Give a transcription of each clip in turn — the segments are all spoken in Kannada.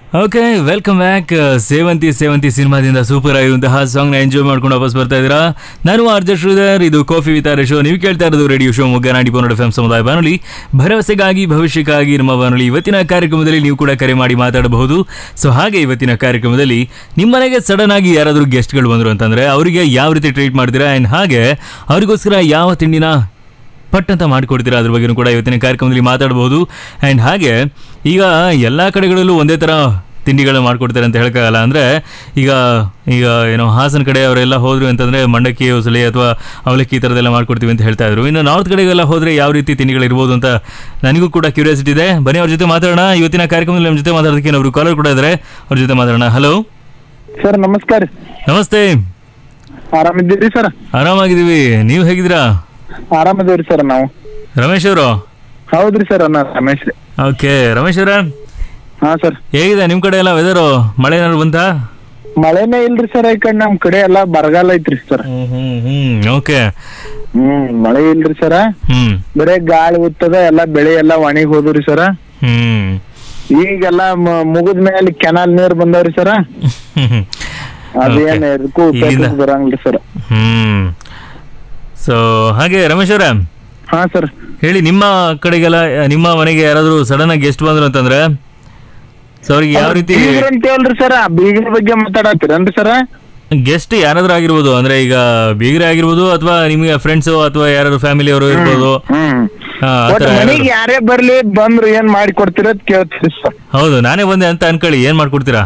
Okay welcome back Sevanthi Sevanthi ಸಿನಿಮಾದಿಂದ ಸೂಪರ್ ಆಗಿರುವಂತಹ ಸಾಂಗ್ ನ ಎಂಜಾಯ್ ಮಾಡ್ಕೊಂಡು ವಾಪಸ್ ಬರ್ತಾ ಇದ್ದೀರಾ ನಾನು ಆರ್ಜ ಶ್ರೀಧರ್ ಇದು ಕಾಫಿ ವಿತ್ ಆರ್ ಶೋ ನೀವು ಕೇಳ್ತಾ ಇರೋದು ರೇಡಿಯೋ ಶೋ ಮೊಗ್ಗ ನಾಡಿ ಪನ್ನಡ ಎಫ್ ಸಮುದಾಯ ಬಾನುಲಿ ಭರವಸೆಗಾಗಿ ಭವಿಷ್ಯಕ್ಕಾಗಿ ನಮ್ಮ ಬಾನುಲಿ ಇವತ್ತಿನ ಕಾರ್ಯಕ್ರಮದಲ್ಲಿ ನೀವು ಕೂಡ ಕರೆ ಮಾಡಿ ಮಾತಾಡಬಹುದು ಸೊ ಹಾಗೆ ಇವತ್ತಿನ ಕಾರ್ಯಕ್ರಮದಲ್ಲಿ ನಿಮ್ಮ ಮನೆಗೆ ಸಡನ್ ಆಗಿ ಯಾರಾದರೂ ಗೆಸ್ಟ್ಗಳು ಬಂದರು ಅಂತಂದ್ರೆ ಅವರಿಗೆ ಯಾವ ರೀತಿ ಟ್ರೀಟ್ ಮಾಡ್ತೀರಾ ಆ್ಯಂಡ್ ಹಾಗೆ ಅವರಿಗೋಸ್ಕರ ಯಾವ ತಿಂಡಿನ ಪಟ್ ಅಂತ ಮಾಡಿಕೊಡ್ತೀರಾ ಅದ್ರ ಬಗ್ಗೆನೂ ಕೂಡ ಇವತ್ತಿನ ಕಾರ್ಯಕ್ರಮದಲ್ಲಿ ಮಾತಾಡಬಹುದು ಆ್ಯಂಡ್ ಹಾಗೆ ಈಗ ಎಲ್ಲ ಕಡೆಗಳಲ್ಲೂ ಒಂದೇ ಥರ ತಿಂಡಿಗಳನ್ನ ಮಾಡ್ಕೊಡ್ತಾರೆ ಅಂತ ಹೇಳೋಕ್ಕಾಗಲ್ಲ ಅಂದರೆ ಈಗ ಈಗ ಏನೋ ಹಾಸನ ಕಡೆ ಅವರೆಲ್ಲ ಹೋದ್ರು ಅಂತಂದರೆ ಮಂಡಕ್ಕಿ ಉಸಳಿ ಅಥವಾ ಅವಲಕ್ಕಿ ಈ ಥರದ್ದೆಲ್ಲ ಮಾಡ್ಕೊಡ್ತೀವಿ ಅಂತ ಹೇಳ್ತಾ ಇದ್ರು ಇನ್ನು ನಾರ್ತ್ ಕಡೆಗೆಲ್ಲ ಹೋದರೆ ಯಾವ ರೀತಿ ತಿಂಡಿಗಳಿರ್ಬೋದು ಅಂತ ನನಗೂ ಕೂಡ ಕ್ಯೂರಿಯಾಸಿಟಿ ಇದೆ ಬನ್ನಿ ಅವ್ರ ಜೊತೆ ಮಾತಾಡೋಣ ಇವತ್ತಿನ ಕಾರ್ಯಕ್ರಮದಲ್ಲಿ ನಮ್ಮ ಜೊತೆ ಮಾತಾಡೋದಕ್ಕೆ ಅವರು ಕಾಲರ್ ಕೂಡ ಇದ್ದಾರೆ ಅವ್ರ ಜೊತೆ ಮಾತಾಡೋಣ ಹಲೋ ಸರ್ ನಮಸ್ಕಾರ ನಮಸ್ತೆ ಆರಾಮಿದ್ದೀರಿ ಸರ್ ಆರಾಮಾಗಿದ್ದೀವಿ ನೀವು ಹೇಗಿದ್ದೀರಾ ಆರಾಮಿದ್ದೀರಿ ಸರ್ ನಾವು ರಮೇಶ್ ಅವರು ಹೌದ್ರಿ ಸರ್ ನಾ ರಮೇಶ್ ರೀ ಓಕೆ ರಮೇಶ್ ಅವರ ಹಾ ಸರ್ ಹೇಗಿದೆ ನಿಮ್ಮ ಕಡೆ ಎಲ್ಲ ವೆದರು ಮಳೆ ಏನಾದ್ರು ಬಂತಾ ಮಳೆನೇ ಇಲ್ರಿ ಸರ್ ಈ ಕಡೆ ನಮ್ ಕಡೆ ಎಲ್ಲಾ ಬರಗಾಲ ಐತ್ರಿ ಸರ್ ಹ್ಮ್ ಹ್ಮ್ ಹ್ಮ್ ಓಕೆ ಹ್ಮ್ ಮಳೆ ಇಲ್ರಿ ಸರ ಹ್ಮ್ ಬರೇ ಗಾಳಿ ಉತ್ತದ ಎಲ್ಲಾ ಬೆಳೆ ಎಲ್ಲಾ ಒಣಗಿ ಹೋದ್ರಿ ಸರ ಹ್ಮ್ ಈಗೆಲ್ಲ ಮುಗಿದ ಮೇಲೆ ಕೆನಾಲ್ ನೀರ್ ಬಂದವ್ರಿ ಸರ ಹ್ಮ್ ಅದೇನ್ ಇದಕ್ಕೂ ಇಲ್ಲಿಂದ- ಉಪಯೋಗಕ್ಕೆ ಬರಂಗಿಲ್ಲ ಸರ್ ಹ್ಮ್ ಸೊ ಹಾಗೆ ರಮೇಶ್ ಅವರ ಹಾ ಸರ್ ಹೇಳಿ ನಿಮ್ಮ ಕಡೆಗೆಲ್ಲ ನಿಮ್ಮ ಮನೆಗೆ ಯಾರಾದರೂ ಸಡನ್ ಆಗಿ ಗೆಸ್ಟ್ ಬಂದ್ರು ಅಂತಂದ್ರೆ ಸೊ ಅವ್ರಿಗೆ ಯಾವ ರೀತಿ ಬೀಗ್ರ ಅಂತೇವಲ್ರಿ ಸರ ಬೀಗ್ರ ಬಗ್ಗೆ ಮಾತಾಡತ್ತೀರನ್ರಿ ಸರ ಗೆಸ್ಟ್ ಯಾರಾದ್ರೂ ಆಗಿರ್ಬೋದು ಅಂದ್ರೆ ಈಗ ಬೀಗ್ರೆ ಆಗಿರ್ಬೋದು ಅಥವಾ ನಿಮಗೆ ಫ್ರೆಂಡ್ಸ್ ಅಥವಾ ಯಾರಾದ್ರು ಫ್ಯಾಮಿಲಿ ಅವರು ಇರ್ಬೋದು ಹ್ಮ್ ಹಾ, ಆ ಒಟ್ ಥರ ಮನಿಗ್ ಯಾರಾದ್ರು- ಯಾರೇ ಬರ್ಲಿ ಬಂದ್ರು ಏನ್ ಮಾಡಿ ಕೊಡ್ತೀರ ಅಂತ ಕೇಳ್ತೀರಿ ಸರ್ ಹೌದು ನಾನೇ ಬಂದೆ ಅಂತ ಅನ್ಕೊಳ್ಳಿ ಏನ್ ಮಾಡ್ಕೊಡ್ತೀರಾ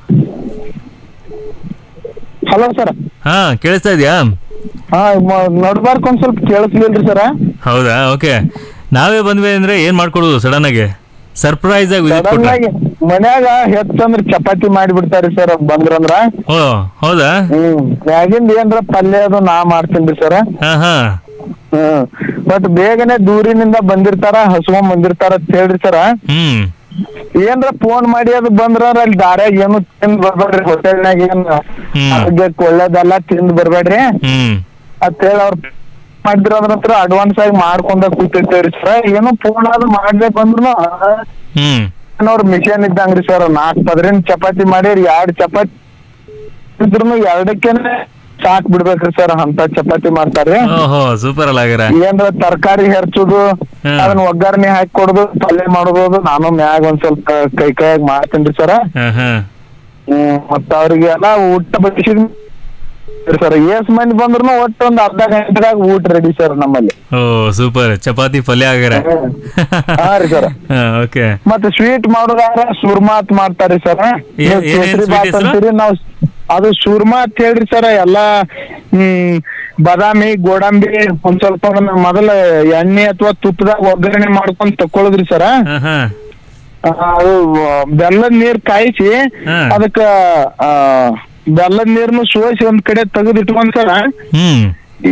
ಹಲೋ ಸರ್ ಹಾ ಕೇಳಿಸ್ತಾ ಇದೆಯಾ ಹಾ ನಡ್ಬಾರ್ಕ್ ಒಂದ್ ಸ್ವಲ್ಪ ಕೇಳಿಸ್ಲಿಲ್ರಿ ಸರ ಹೌದಾ ಓಕೆ ನಾವೇ ಬಂದ್ವಿ ಅಂದ್ರೆ ಏನ್ ಮಾಡ್ಕೊಡೋದು ಸಡನ್ ಆಗಿ ಸರ್ಪ್ರೈಸ್ ಆಗಿ ವಿಸಿಟ್ ಸಡನ್ ಕೊಟ್ಟ ಆಗಿ ಮನ್ಯಾಗ ಹೆಚ್ಚಂದ್ರ ಚಪಾತಿ ಮಾಡಿ ಬಿಡ್ತಾರಿ ಸರ್ ಬಂದ್ರಂದ್ರ ಓ ಹೌದಾ ಹ್ಮ್ ಮ್ಯಾಗಿಂದ ಏನ್ರ ಪಲ್ಯ ಅದು ನಾ ಮಾಡ್ತೀನ್ರಿ ಸರ ಹಾ ಹಾ ಹ್ಮ್ ಬಟ್ ಬೇಗನೆ ದೂರಿನಿಂದ ಬಂದಿರ್ತಾರ ಹಸ್ಕೊಂಡ್ ಬಂದಿರ್ತಾರ ಅಂತ ಹೇಳ್ರಿ ಸರ ಹ್ಮ್ ಏನ್ರ ಫೋನ್ ಮಾಡಿ ಅದು ಬಂದ್ರ ಅಲ್ಲಿ ದಾರ್ಯಾಗ ಏನು ತಿಂದ್ ಬರ್ಬೇಡ್ರಿ ಹೋಟೆಲ್ನಾಗ ಏನ್ ಹ್ಮ್. ಆರೋಗ್ಯಕ್ಕೆ ಒಳ್ಳೇದಲ್ಲ ತಿಂದ್ ಬರ್ಬೇಡ್ರಿ ಹ್ಮ್ ಅಂತ ಹೇಳಿ ಅವ್ರ ಮಾಡಿದ್ರ ಅದ್ರ ಹತ್ರ ಅಡ್ವಾನ್ಸ್ ಆಗಿ ಮಾಡ್ಕೊಂಡ ಕೂತಿರ್ತೇವ್ರಿ ಸರ್ ಏನು ಫೋನ್ ಅದು ಮಾಡ್ದೆ ಬಂದ್ರು ಹ್ಮ್ ಅವ್ರ ಮಿಷನ್ ಇದ್ದಂಗ್ರಿ ಸರ್ ನಾಲ್ಕ್ ಪದ್ರಿನ ಚಪಾತಿ ಮಾಡಿರಿ ಎರಡ್ ಚಪಾತಿ ಇದ್ರು ಎರಡಕ್ಕೇನೆ ಸಾಕ್ ಬಿಡ್ಬೇಕ್ರಿ ಸರ್ ಅಂತ ಚಪಾತಿ ಮಾಡ್ತಾರ್ರಿ ಓಹೋ ಸೂಪರ್ ಅಲ್ಲ ಹಾಗಾರೆ ಏನ್ರ ತರಕಾರಿ ಹೆರ್ಚುದು ಹ್ಮ್. ಅದನ್ನ ಒಗ್ಗರಣೆ ಹಾಕಿ ಕೊಡುದು ಪಲ್ಯ ಮಾಡೋದು ಅದು ನಾನು ಮ್ಯಾಗ ಒಂದ್ ಸ್ವಲ್ಪ ಕೈ ಕೈಯಾಗ ಮಾಡ್ತೇನ್ರಿ ಸರ್ ಹಾ ಹಾ ಹ್ಮ್ ಮತ್ತ ಅವ್ರಿಗೆಲ್ಲ ಊಟ ಬಡಿಸಿದ್ ಸರ್ ಎಸ್ ಮಂದಿ ಬಂದ್ರು ಒಟ್ಟು ಒಂದ್ ಅರ್ಧ ಗಂಟೆದಾಗ ಊಟ ರೆಡಿ ಸರ್ ನಮ್ಮಲ್ಲಿ ಓ ಸೂಪರ್ ಚಪಾತಿ ಪಲ್ಯ ಹಾಗಾರೆ ಹಾ ರೀ ಸರ್ ಹಾ ಓಕೆ ಮತ್ತೆ ಸ್ವೀಟ್ ಮಾಡೋದಾದ್ರೆ ಸುರ್ಮಾತ್ ಮಾಡ್ತಾರಿ ಸರ್ ಏನ್- ಏನೇನ್ sweet ಹೆಸ್ರು? ಅಂತೀರಿ ನಾವು ಅದು ಸುರ್ಮಾ ಅಂತ ಹೇಳ್ರಿ ಸರ್ ಎಲ್ಲಾ ಹ್ಮ್ ಬಾದಾಮಿ ಗೋಡಂಬಿ ಒಂದ್ ಸ್ವಲ್ಪ ಅದನ್ನ ಮೊದಲ ಎಣ್ಣೆ ಅಥವಾ ತುಪ್ಪದಾಗ ಒಗ್ಗರಣೆ ಮಾಡ್ಕೊಂಡ್ ತಕೊಳ್ಳೋದ್ರಿ ಸರ್ ಹಾ ಹಾ ಅದು ಬೆಲ್ಲದ ನೀರ್ ಕಾಯಿಸಿ ಹಾ. ಅದಕ್ಕ ಆ, ಬೆಲ್ಲದ ನೀರ್ನು ಸೋಸಿ ಒಂದ್ ಕಡೆ ತೆಗೆದು ಇಟ್ಕೊಂಡ್ ಸರ್ ಹ್ಮ್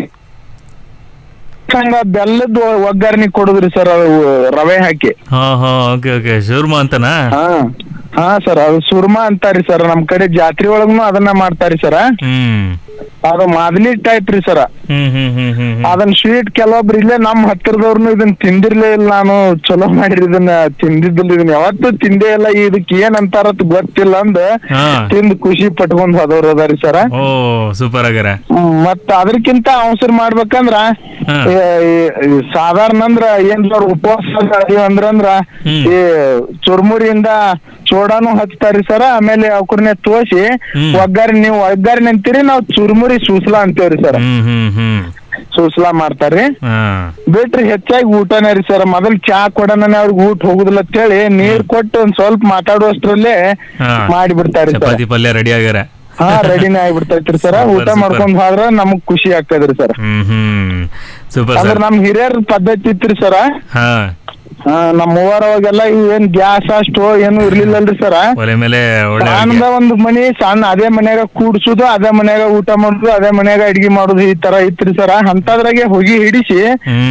ಹಂಗ ಬೆಲ್ಲದ ಒಗ್ಗರಣೆ ಕೊಡುದ್ರಿ ಸರ್ ಅದು ರವೆ ಹಾಕಿ ಹಾ ಹಾ ಓಕೆ ಓಕೆ ಶೂರ್ಮಾ ಅಂತನಾ ಹಾ ಹಾ ಸರ್ ಅದು ಸುರ್ಮಾ ಅಂತಾರಿ ಸರ್ ನಮ್ ಕಡೆ ಜಾತ್ರೆ ಒಳಗ್ನು ಅದನ್ನ ಮಾಡ್ತಾರಿ ಸರ ಹ್ಮ್ ಅದು ಮಾದಲಿ ಟೈಪ್ ರೀ ಸರ ಹ್ಮ್ ಹ್ಮ್ ಹ್ಮ್ ಹ್ಮ್ ಹ್ಮ್ ಅದನ್ನ ಸ್ವೀಟ್ ಕೆಲವೊಬ್ರು ಇಲ್ಲೇ ನಮ್ ಹತ್ತಿರದವ್ರನು ಇದನ್ನ ತಿಂದಿರ್ಲೇ ಇಲ್ಲ ನಾನು ಚಲೋ ಮಾಡಿರಿ ಇದನ್ನ ತಿಂದಿದ್ದಿಲ್ಲ ಇದನ್ನ ಯಾವತ್ತೂ ತಿಂದೇ ಇಲ್ಲ ಇದಕ್ ಏನ್ ಅಂತಾರತ್ ಗೊತ್ತಿಲ್ಲ ಅಂದ ಹಾ. ತಿಂದ್ ಖುಷಿ ಪಟ್ಕೊಂಡ್ ಹೋದವ್ರು ಅದಾರಿ ಸರ ಓ ಸೂಪರ್ ಹಾಗಾರೆ ಮತ್ತ ಅದಕ್ಕಿಂತ ಅವಸರ ಮಾಡ್ಬೇಕಂದ್ರ ಹಾ. ಈ- ಈ- ಈ ಸಾಧಾರಣ ಅಂದ್ರ ಏನ್ ಸರ್ ಉಪವಾಸ ಅಂದ್ರ ಅಂದ್ರ ಹ್ಮ್. ಈ ಚುರ್ಮುರಿಯಿಂದ ಚೋಡಾನು ಹಚ್ತಾರಿ ಸರ ಆಮೇಲೆ ಅವ್ಕರ್ನೆ ತೋಸಿ ಹ್ಮ್. ಒಗ್ಗರಣೆ ನೀವು ಒಗ್ಗರಣೆ ಅಂತೀರಿ ನಾವ್ ಚುರ್ಮುರಿ ಸೂಸ್ಲಾ ಅಂತೇವ್ರಿ ಸರ್ ಹ್ಮ್ ಹ್ಮ್ ಹ್ಮ್ ಸೂಸ್ಲಾ ಮಾಡ್ತಾರ್ರಿ ಹಾ ಬಿಟ್ರಿ ಹೆಚ್ಚಾಗಿ ಊಟನೇ ರೀ ಸರ್ ಮೊದಲ್ ಚಾ ಕೊಡೋಣ ಅವ್ರಿಗೆ ಊಟ ಹೋಗುದಿಲ್ಲ ಅಂತೇಳಿ ನೀರ್ ಕೊಟ್ಟು ಒಂದ್ ಸ್ವಲ್ಪ ಮಾತಾಡುವಷ್ಟ್ರಲ್ಲೇ ಹಾ. ಮಾಡಿಬಿಡ್ತಾರಿ ಸರ್ ಚಪಾತಿ ಪಲ್ಯ ರೆಡಿ ಆಗ್ಯಾರ ಹಾ ರೆಡಿನೇ ಆಗ್ಬಿಡ್ತೈತ್ರಿ ಸರ್ Super, ಊಟ super. ಮಾಡ್ಕೊಂಡ್ ಹೋದ್ರ ನಮಗ್ ಖುಷಿ ಆಗ್ತದ್ರಿ ಸರ್ ಹ್ಮ್ ಹ್ಮ್ ಸೂಪರ್ ಅಂದ್ರ ಸರ್ ನಮ್ ಹಿರಿಯರ ಪದ್ಧತಿ ಇತ್ರಿ ಸರ ಹಾ ನಮ್ ಮೂವರ ಅವಾಗೆಲ್ಲ ಇವ್ ಏನ್ ಗ್ಯಾಸ್ ಸ್ಟೋವ್ ಏನು ಇರ್ಲಿಲ್ಲಲ್ರಿ ಸರ ಒಲೆ ಮೇಲೆ ಒಳ್ಳೆ ಸಣ್ಣದ ಅಡ್ಗೆ. ಒಂದ್ ಮನಿ ಸಣ್ಣ ಅದೇ ಮನ್ಯಾಗ ಕೂಡ್ಸುದು ಅದೇ ಮನ್ಯಾಗ ಊಟ ಮಾಡುದು ಅದೇ ಮನ್ಯಾಗ ಅಡಿಗೆ ಮಾಡುದು ಈ ತರ ಇತ್ರಿ ಸರ ಅಂತದ್ರಾಗೆ ಹೋಗಿ ಹಿಡಿಸಿ ಹ್ಮ್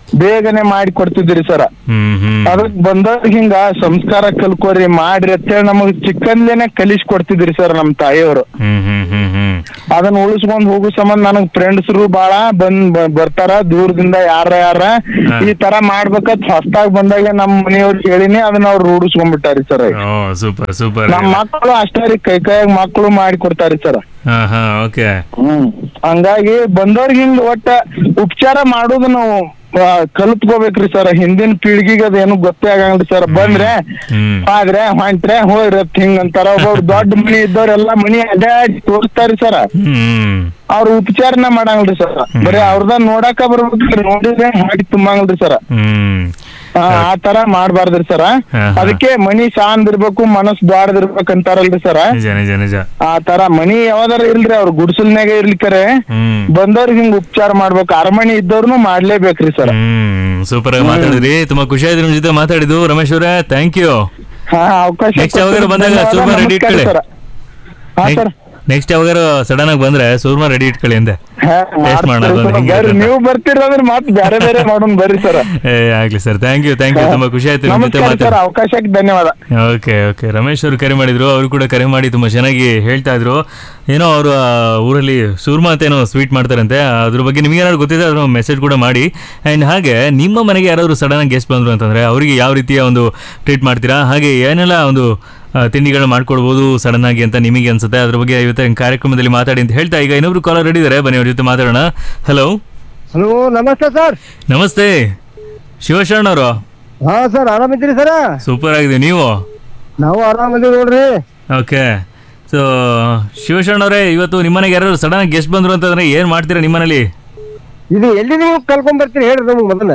ಬೇಗನೆ ಮಾಡಿ ಕೊಡ್ತಿದ್ರಿ ಸರ ಹ್ಮ್ ಹ್ಮ್ ಅದಕ್ ಬಂದವ್ರಿಗೆ ಹಿಂಗ ಸಂಸ್ಕಾರ ಕಲ್ಕೋರಿ ಮಾಡ್ರಿ ಅಂತೇಳಿ ನಮಗ್ ಚಿಕ್ಕಂದ್ಲೇನೆ ಕಲಿಸಿ ಕೊಡ್ತಿದ್ರಿ ಸರ್ ನಮ್ ತಾಯಿಯವರು ಹ್ಮ್ ಹ್ಮ್ ಹ್ಮ್ ಹ್ಮ್ ಅದನ್ನ ಉಳಿಸ್ಕೊಂಡ್ ಹೋಗೋ ಸಂಬಂಧ ನನಗ್ ಫ್ರೆಂಡ್ಸ್ರು ಬಾಳ ಬಂದ್ ಬ- ಬರ್ತಾರ ದೂರದಿಂದ ಯಾರ ಯಾರ ಹಾ. ಈ ತರ ಮಾಡ್ಬೇಕಂತ ಹೊಸ್ದಾಗ್ ಬಂದಾಗ ನಮ್ ಮನೆಯವ್ರಿಗೆ ಹೇಳಿನಿ ಅದನ್ನ ಅವ್ರು ರೂಢಿಸ್ಕೊಂಡ್ಬಿಟ್ಟಾರಿ ಸರ್ ಓ ಸೂಪರ್ ಸೂಪರ್ ನಮ್ ಮಕ್ಕಳು ಅಷ್ಟೇ ರೀ ಕೈ ಕೈಯಾಗ ಮಕ್ಕಳು ಮಾಡಿ ಕೊಡ್ತಾರಿ ಸರ್ ಹಾ ಹಾ ಓಕೆ ಹ್ಮ್ ಹಂಗಾಗಿ ಬಂದವ್ರಿಗೆ ಹಿಂಗ್ ಒಟ್ಟ ಉಪಚಾರ ಮಾಡೋದು ನಾವು ಆ, ಕಲ್ತ್ಕೋಬೇಕ್ರಿ ಸರ್ ಹಿಂದಿನ ಪೀಳಿಗೆಗೆ ಅದೇನು ಗೊತ್ತೇ ಆಗಂಗಿಲ್ಲ ಸರ್ ಬಂದ್ರೆ ಹ್ಮ್ ಆದ್ರೆ ಹೊಂಟ್ರೆ ಹೋಗ್ರತ್ ಹಿಂಗ್ ಅಂತಾರ ಒಬ್ಬರು ದೊಡ್ಡ ಮನಿ ಇದ್ದವ್ರೆಲ್ಲಾ ಮನಿ ಅಡ್ಡಾಡಿ ತೋರಿಸ್ತಾರಿ ಸರ್ ಹ್ಮ್ ಅವ್ರ ಉಪಚಾರನ ಮಾಡಂಗಿಲ್ರಿ ಸರ್ ಬರೀ ಅವ್ರದ ನೋಡಾಕ ಬರ್ಬೇಕ್ರಿ ನೋಡಿದ್ರೆ ಮಾಡಿ ತುಂಬಂಗಿಲ್ರಿ ಸರ್ ಹ್ಮ್ ಆ ತರ ಮಾಡ್ಬಾರ್ದ್ರಿ ಸರ ಹಾ, ಹಾ. ಅದಕ್ಕೆ ಮನಿ ಶಾಂದ್ ಇರ್ಬೇಕು ಮನಸ್ ದ್ವಾಡದಿರ್ಬೇಕು ಅಂತಾರಲ್ರಿ ಸರ ನಿಜ ನಿಜ ನಿಜ ಆ ತರ ಮನಿ ಯಾವ್ದಾರ ಇಲ್ರಿ ಅವ್ರ ಗುಡ್ಸಲ್ನಾಗ ಇರ್ಲಿಕ್ಕರೆ ಹ್ಮ್ ಬಂದವ್ರಿಗೆ ಹಿಂಗ್ ಉಪಚಾರ ಮಾಡ್ಬೇಕು ಅರಮನೆ ಇದ್ದವ್ರನು ಮಾಡ್ಲೇಬೇಕ್ರಿ ಸರ್ ಹ್ಮ್ ಸೂಪರ್ ಆಗಿ ಮಾತಾಡಿದ್ರಿ ತುಂಬಾ ಖುಷಿ ಆಯ್ತು ನಿಮ್ ಜೊತೆ ಮಾತಾಡಿದ್ದು ರಮೇಶ್ ಅವರೇ ಥ್ಯಾಂಕ್ ಯು ಹಾ ಅವಕಾಶ Next ಯಾವಾಗಾರ ಬಂದಾಗ ಧನ್ಯವಾದ, super ready ನಮಸ್ಕಾರ ಇಟ್ಕೊಳ್ಳಿ. ಸರ್. ಹಾ ಸರ್ ನೆಕ್ಸ್ಟ್ ಯಾವಾಗಾರ ಸಡನ್ ಆಗಿ ಬಂದ್ರೆ ಸೂರ್ಮ ರೆಡಿ ಇಟ್ಕೊಳ್ಳಿ ಅಂದೆ ಹಾ, Taste ಮಾಡೋಣ ಮಾಡ್ತೀರಿ ಅದನ್ನ sir. ಹೆಂಗೆ ಬರ್ರಿ ಅಂತ. ನೀವು ಬರ್ತೀರಂದ್ರೆ ಮತ್ತೆ ಬೇರೆ ಬೇರೆ ಮಾಡೋಣ ಬರ್ರಿ ಸರ್ ಏ ಆಗ್ಲಿ sir thank you thank you ತುಂಬಾ ಖುಷಿ ಆಯ್ತು ನಿಮ್ ಜೊತೆ ನಮಸ್ಕಾರ ಸರ್ ಮಾತಾಡಿ ಅವಕಾಶಕ್ಕೆ ಧನ್ಯವಾದ ಓಕೆ ಓಕೆ ರಮೇಶ್ ಅವರು ಕರೆ ಮಾಡಿದ್ರು ಅವರು ಕೂಡ ಕರೆ ಮಾಡಿ ತುಂಬಾ ಚೆನ್ನಾಗಿ ಹೇಳ್ತಾ ಇದ್ರು ಏನೋ ಅವರು ಊರಲ್ಲಿ ಸೂರ್ಮಾ ಅಂತ ಏನೋ ಸ್ವೀಟ್ ಮಾಡ್ತಾರಂತೆ ಅದ್ರ ಬಗ್ಗೆ ನಿಮ್ಗೆ ಏನಾದ್ರು ಗೊತ್ತಿದೆ ಅದ್ರ ಮೆಸೇಜ್ ಕೂಡ ಮಾಡಿ ಆ್ಯಂಡ್ ಹಾಗೆ ನಿಮ್ಮ ಮನೆಗೆ ಯಾರಾದರೂ ಸಡನ್ ಆಗಿ ಗೆಸ್ಟ್ ಬಂದ್ರು ಅಂತಂದ್ರೆ ಅವರಿಗೆ ಯಾವ ರೀತಿಯ ಒಂದು ಟ್ರೀಟ್ ಮಾಡ್ತೀರಾ ಹಾಗೆ ಏನೆಲ್ಲ ಒಂದು ಆ, ತಿಂಡಿಗಳನ್ನ ಮಾಡ್ಕೊಡ್ಬೋದು ಸಡನ್ ಆಗಿ ಅಂತ ನಿಮಗೆ ಅನ್ಸುತ್ತೆ ಅದ್ರ ಬಗ್ಗೆ ಇವತ್ತಿನ ಕಾರ್ಯಕ್ರಮದಲ್ಲಿ ಮಾತಾಡಿ ಅಂತ ಹೇಳ್ತಾ ಈಗ ಇನ್ನೊಬ್ರು ಕಾಲರ್ ರೆಡಿ ಇದ್ದಾರೆ ಬನ್ನಿ ಅವ್ರ ಜೊತೆ ಮಾತಾಡೋಣ ಹಲೋ ಹಲೋ ನಮಸ್ತೆ ಸರ್ ನಮಸ್ತೆ ಶಿವಶರಣ ಅವರು ಹಾ ಸರ್ ಆರಾಮಿದ್ದೀರಿ ಸರ ಸೂಪರ್ ಆಗಿದೆ ನೀವು ನಾವು ಆರಾಮಿದ್ದೀವಿ ನೋಡ್ರಿ ಓಕೆ ಸೊ ಶಿವಶರಣ ಅವರೇ ಇವತ್ತು ನಿಮ್ಮನೆಗೆ ಯಾರು ಸಡನ್ ಆಗಿ ಗೆಸ್ಟ್ ಬಂದ್ರು ಅಂತಂದ್ರೆ ಏನ್ ಮಾಡ್ತೀರಾ ನಿಮ್ಮನೇಲಿ ಇದು ಎಲ್ಲಿ ನೀವು ಕಲ್ಕೊಂಡ್ ಬರ್ತೀರಿ ಹೇಳ್ರಿ ನಮ್ಗೆ ಮೊದಲ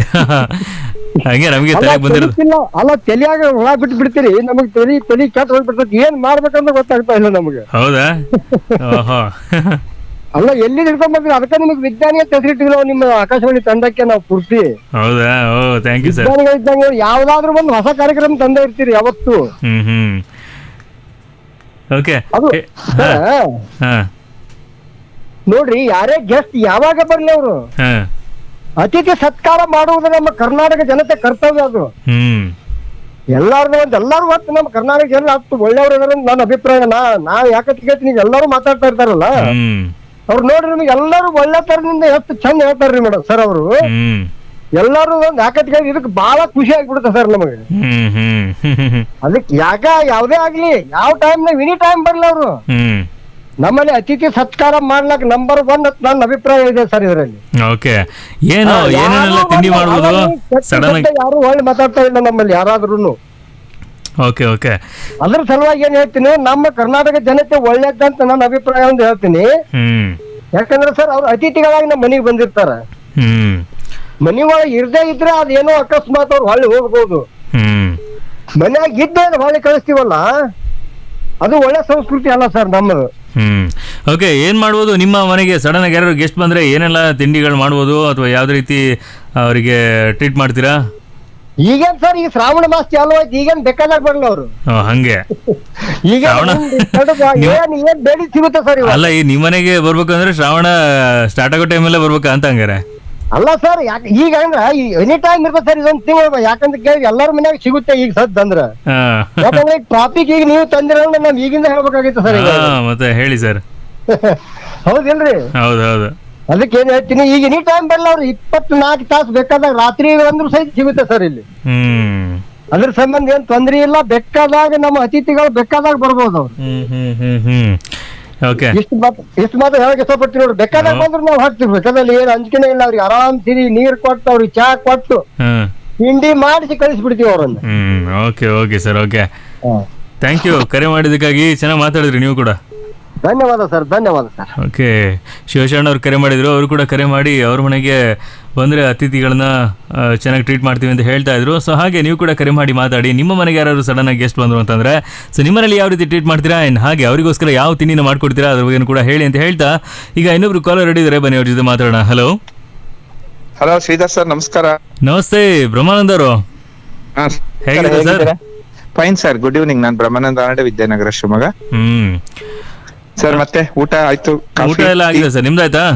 ಹಂಗೆ ನಮಗೆ ಅಲ್ಲ ತಲೆಗೆ ಬಂದಿರೋದು ತಲಿಕಿಲ್ಲ, ಅಲ್ಲ ತಲಿಯಾಗ ಹುಳ ಬಿಟ್ಟು ಬಿಡ್ತೀರಿ ನಮಗ್ ತಲಿ ತಲಿ ಕೆಟ್ಟ ಹೋಗ್ಬಿಡ್ತೈತಿ ಏನ್ ಮಾಡ್ಬೇಕಂತ ಗೊತ್ತಾಗ್ತಾ ಇಲ್ಲ ನಮಗೆ ಹೌದಾ ಓಹೋ ಅಲ್ಲ ಎಲ್ಲಿ ಹಿಡ್ಕೊಂಡ್ ಬರ್ತೀರಿ ಅದಕ್ಕೆ ನಿಮಗೆ ವಿಜ್ಞಾನಿ ಅಂತ ಹೆಸರಿಟ್ಟಿಲ್ಲ ನಿಮ್ಮ ಆಕಾಶವಾಣಿ ತಂಡಕ್ಕೆ ನಾವು ಪೂರ್ತಿ ಹೌದಾ ಓ ಥ್ಯಾಂಕ್ ಯು ಸರ್ ವಿಜ್ಞಾನಿಗಳು ಇದ್ದಂಗೆ ಯಾವ್ದಾದ್ರು ಒಂದು ಹೊಸ ಕಾರ್ಯಕ್ರಮ ತಂದೇ ಇರ್ತೀರಿ ಯಾವತ್ತು ಹ್ಮ್ ಹ್ಮ್ ಓಕೆ ಅದು ಹಾ ಸರ್, ಹಾ ನೋಡ್ರಿ ಯಾರೇ ಗೆಸ್ಟ್ ಯಾವಾಗ ಬರ್ಲಿ ಅವರು ಹಾ ಅತಿಥಿ ಸತ್ಕಾರ ಮಾಡುವುದು ನಮ್ಮ ಕರ್ನಾಟಕ ಜನತೆ ಕರ್ತವ್ಯ ಅದು ಹ್ಮ್ ಎಲ್ಲಾರ್ದು ಒಂದ್ ಎಲ್ಲಾರು ಒಟ್ಟು ನಮ್ಮ ಕರ್ನಾಟಕ ಜನ ಅಷ್ಟು ಒಳ್ಳೆಯವ್ರು ಇದಾರೆ ಅಂತ ನನ್ನ ಅಭಿಪ್ರಾಯ ನಾ ನಾವ್ ಯಾಕೆ ಕೇಳ್ತೀನಿ ಈಗ ಎಲ್ಲರೂ ಮಾತಾಡ್ತಾ ಇರ್ತಾರಲ್ಲ ಹ್ಮ್ ಅವ್ರು ನೋಡ್ರಿ ನಿಮ್ಗೆ ಎಲ್ಲರೂ ಒಳ್ಳೆ ತರದಿಂದ ಎಷ್ಟು ಚಂದ ಹೇಳ್ತಾರ್ರಿ ಮೇಡಮ್ ಸರ್ ಅವರು ಹ್ಮ್ ಎಲ್ಲಾರು ಒಂದ್ ಯಾಕತ್ ಇದಕ್ಕೆ ಬಹಳ ಖುಷಿ ಆಗ್ಬಿಡುತ್ತೆ ಸರ್ ನಮಗೆ ಹ್ಮ್ ಹ್ಮ್ ಹ್ಮ್ ಅದಕ್ಕೆ ಯಾಕ ಯಾವ್ದೇ ಆಗ್ಲಿ ಯಾವ ಟೈಮ್ನಾಗ ಎನಿ ಟೈಮ್ ಬರ್ಲಿ ಅವರು ಹ್ಮ್ ನಮ್ಮಲ್ಲಿ ಅತಿಥಿ ಸತ್ಕಾರ ಮಾಡ್ಲಕ್ ನಂಬರ್ ಒನ್ ಅಂತ ನನ್ನ ಅಭಿಪ್ರಾಯ ಇದೆ ಸರ್ ಇದರಲ್ಲಿ ಓಕೆ ಏನು ಏನೇನೆಲ್ಲ ತಿಂಡಿ ಮಾಡ್ಬೋದು ಸಡನ್ ಆಗಿ ಯಾರು ಒಳ್ಳೆ ಮಾತಾಡ್ತಾ ಇಲ್ಲ ನಮ್ಮಲ್ಲಿ ಯಾರಾದ್ರೂ ಓಕೆ ಓಕೆ ಅದ್ರ ಸಲುವಾಗಿ ಏನ್ ಹೇಳ್ತೀನಿ ನಮ್ಮ ಕರ್ನಾಟಕ ಜನತೆ ಒಳ್ಳೇದಂತ ನನ್ನ ಅಭಿಪ್ರಾಯ ಅಂತ ಹೇಳ್ತೀನಿ ಹ್ಮ್ ಯಾಕಂದ್ರೆ ಸರ್ ಅವ್ರು ಅತಿಥಿಗಳಾಗಿ ನಮ್ಮ ಮನೆಗೆ ಬಂದಿರ್ತಾರ ಹ್ಮ್ ಮನಿ ಒಳಗೆ ಇರ್ದೇ ಇದ್ರೆ ಅದೇನೋ ಅಕಸ್ಮಾತ್ ಅವ್ರು ಹೊಳ್ಳಿ ಹೋಗ್ಬೋದು ಹ್ಮ್ ಮನ್ಯಾಗ ಇದ್ದೇ ಹೊಳ್ಳಿ ಕಳಿಸ್ತೀವಲ್ಲ ಅದು ಒಳ್ಳೆ ಸಂಸ್ಕೃತಿ ಅಲ್ಲ ಸರ್ ನಮ್ಮದು ಹ್ಮ್ ಓಕೆ ಏನ್ ಮಾಡ್ಬೋದು ನಿಮ್ಮ ಮನೆಗೆ ಸಡನ್ ಆಗಿ ಯಾರು ಗೆಸ್ಟ್ ಬಂದ್ರೆ ಏನೆಲ್ಲ ತಿಂಡಿಗಳು ಮಾಡ್ಬೋದು ಅಥವಾ ಯಾವ್ದೇ ರೀತಿ ಅವರಿಗೆ ಟ್ರೀಟ್ ಮಾಡ್ತೀರಾ ಈಗೇನ್ ಸರ್ ಈಗ ಶ್ರಾವಣ ಮಾಸ ಚಾಲು ಆಯ್ತು ಈಗೇನ್ ಬೇಕಾದಾಗ ಬರ್ಲಿ ಅವ್ರು ಓ, ಹಂಗೆ ಈಗ ಶ್ರಾವಣ? ನೀವು- ಏನ್ ಏನ್ ಬೇಡಿ ಸಿಗುತ್ತೆ ಸರ್ ಇವಾಗ ಅಲ್ಲ ಈ ನಿಮ್ಮ ಮನೆಗೆ ಬರ್ಬೇಕಂದ್ರೆ ಶ್ರಾವಣ ಸ್ಟಾರ್ಟ್ ಆಗೋ ಟೈಮಲ್ಲೇ ಬರ್ಬೇಕಾ ಅಂತ ಹಂಗಾರೆ ಅಲ್ಲ ಸರ್ ಯಾಕೆ ಈಗ ಅಂದ್ರೆ ಎನಿ ಟೈಮ್ ಇರ್ತದೆ ಸರ್ ಇದೊಂದು ತಿಂಗಳು ಯಾಕಂದ್ರೆ ಕೇಳಿ ಎಲ್ಲರ ಮನ್ಯಾಗ ಸಿಗುತ್ತೆ ಈಗ ಸದ್ ಅಂದ್ರ ಹಾ ಯಾಕಂದ್ರೆ ಟ್ರಾಫಿಕ್ ಈಗ ನೀವು ತಂದಿರ ನಾವ್ ಈಗಿಂದ ಹೇಳ್ಬೇಕಾಗಿತ್ತು ಸರ್ ಈಗ ಹಾ, ಮತ್ತೆ ಹೇಳಿ ಸರ್ ಹೌದಿಲ್ರಿ ಹೌದು ಹೌದು ಅದಕ್ಕೆ ಏನ್ ಹೇಳ್ತೀನಿ ಈಗ ಎನಿ ಟೈಮ್ ಬರಲ್ಲ ಅವ್ರು ಇಪ್ಪತ್ನಾಲ್ಕು ತಾಸು ಬೇಕಾದಾಗ ರಾತ್ರಿ ಅಂದ್ರೂ ಸಹಿತ ಸಿಗುತ್ತೆ ಸರ್ ಇಲ್ಲಿ ಹ್ಮ್ ಅದ್ರ ಸಂಬಂಧ ಏನ್ ತೊಂದ್ರೆ ಇಲ್ಲ ಬೇಕಾದಾಗ ನಮ್ಮ ಅತಿಥಿಗಳು ಬೇಕಾದಾಗ ಬರ್ಬೋದು ಅವ್ರು ಹ್ಮ್ ಹ್ಮ್ ಹ್ಮ್ ಹ್ಮ್ ಓಕೆ ಇಷ್ಟು ಮಾತ್ರ ಇಷ್ಟು ಮಾತ್ರ ಹೇಳಕ್ ಇಷ್ಟಪಡ್ತೀವಿ ನೋಡ್ರಿ ಬೇಕಾದಾಗ ಬಂದ್ರು ನಾವು ಹಾಕ್ತಿವಿ ಬೇಕಾದಲ್ಲಿ ಏನ್ ಅಂಜಿಕೆನೇ ಇಲ್ಲ ಅವ್ರಿಗೆ ಆರಾಮ್ ಸಿರಿ ನೀರ್ ಕೊಟ್ಟು ಅವ್ರಿಗೆ ಚಾ ಕೊಟ್ಟು ಹ್ಮ್ ತಿಂಡಿ ಮಾಡಿಸಿ ಕಳಿಸ್ಬಿಡ್ತೀವಿ ಅವ್ರನ್ನ ಹ್ಮ್ okay okay sir okay thank you ಕರೆ ಮಾಡಿದ್ದಕ್ಕಾಗಿ ಚೆನ್ನಾಗಿ ಮಾತಾಡಿದ್ರಿ ನೀವು ಕೂಡ ಧನ್ಯವಾದ ಸರ್ ಧನ್ಯವಾದ ಸರ್ ಓಕೆ ಶಿವಶರಣ ಅವ್ರು ಕರೆ ಮಾಡಿದ್ರು ಅವರು ಕೂಡ ಕರೆ ಮಾಡಿ ಅವ್ರ ಮನೆಗೆ ಬಂದರೆ ಅತಿಥಿಗಳನ್ನ ಆ, ಚೆನ್ನಾಗಿ ಟ್ರೀಟ್ ಮಾಡ್ತೀವಿ ಅಂತ ಹೇಳ್ತಾ ಇದ್ರು ಸೊ ಹಾಗೆ ನೀವು ಕೂಡ ಕರೆ ಮಾಡಿ ಮಾತಾಡಿ ನಿಮ್ಮ ಮನೆಗೆ ಯಾರಾದ್ರು ಸಡನ್ ಆಗಿ ಗೆಸ್ಟ್ ಬಂದ್ರು ಅಂತಂದ್ರೆ ಸೊ ನಿಮ್ಮನೇಲಿ ಯಾವ ರೀತಿ ಟ್ರೀಟ್ ಮಾಡ್ತೀರಾ ಆ್ಯಂಡ್ ಹಾಗೆ ಅವರಿಗೋಸ್ಕರ ಯಾವ ತಿಂಡಿನ ಮಾಡ್ಕೊಡ್ತೀರಾ ಅದ್ರ ಬಗ್ಗೆ ಕೂಡ ಹೇಳಿ ಅಂತ ಹೇಳ್ತಾ ಈಗ ಇನ್ನೊಬ್ರು ಕಾಲರ್ ರೆಡಿ ಇದ್ದಾರೆ ಬನ್ನಿ ಅವ್ರ ಜೊತೆ ಮಾತಾಡೋಣ ಹಲೋ ಹಲೋ ಶ್ರೀಧರ್ ಸರ್ ನಮಸ್ಕಾರ ನಮಸ್ತೆ ಬ್ರಹ್ಮಾನಂದ್ ಅವರು ಹೇಗಿದ್ದೀರಾ sir fine sir good evening ನಾನು ಬ್ರಹ್ಮಾನಂದ ಆನಡೆ ವಿದ್ಯಾನಗರ ಶಿವಮೊಗ್ಗ ಹ್ಮ್ ಸರ್ ಮತ್ತೆ ಊಟ ಆಯ್ತು ಊಟ ಎಲ್ಲ ಆಗಿದೆ ಸರ್ ನಿಮ್ದಾಯ್ತಾ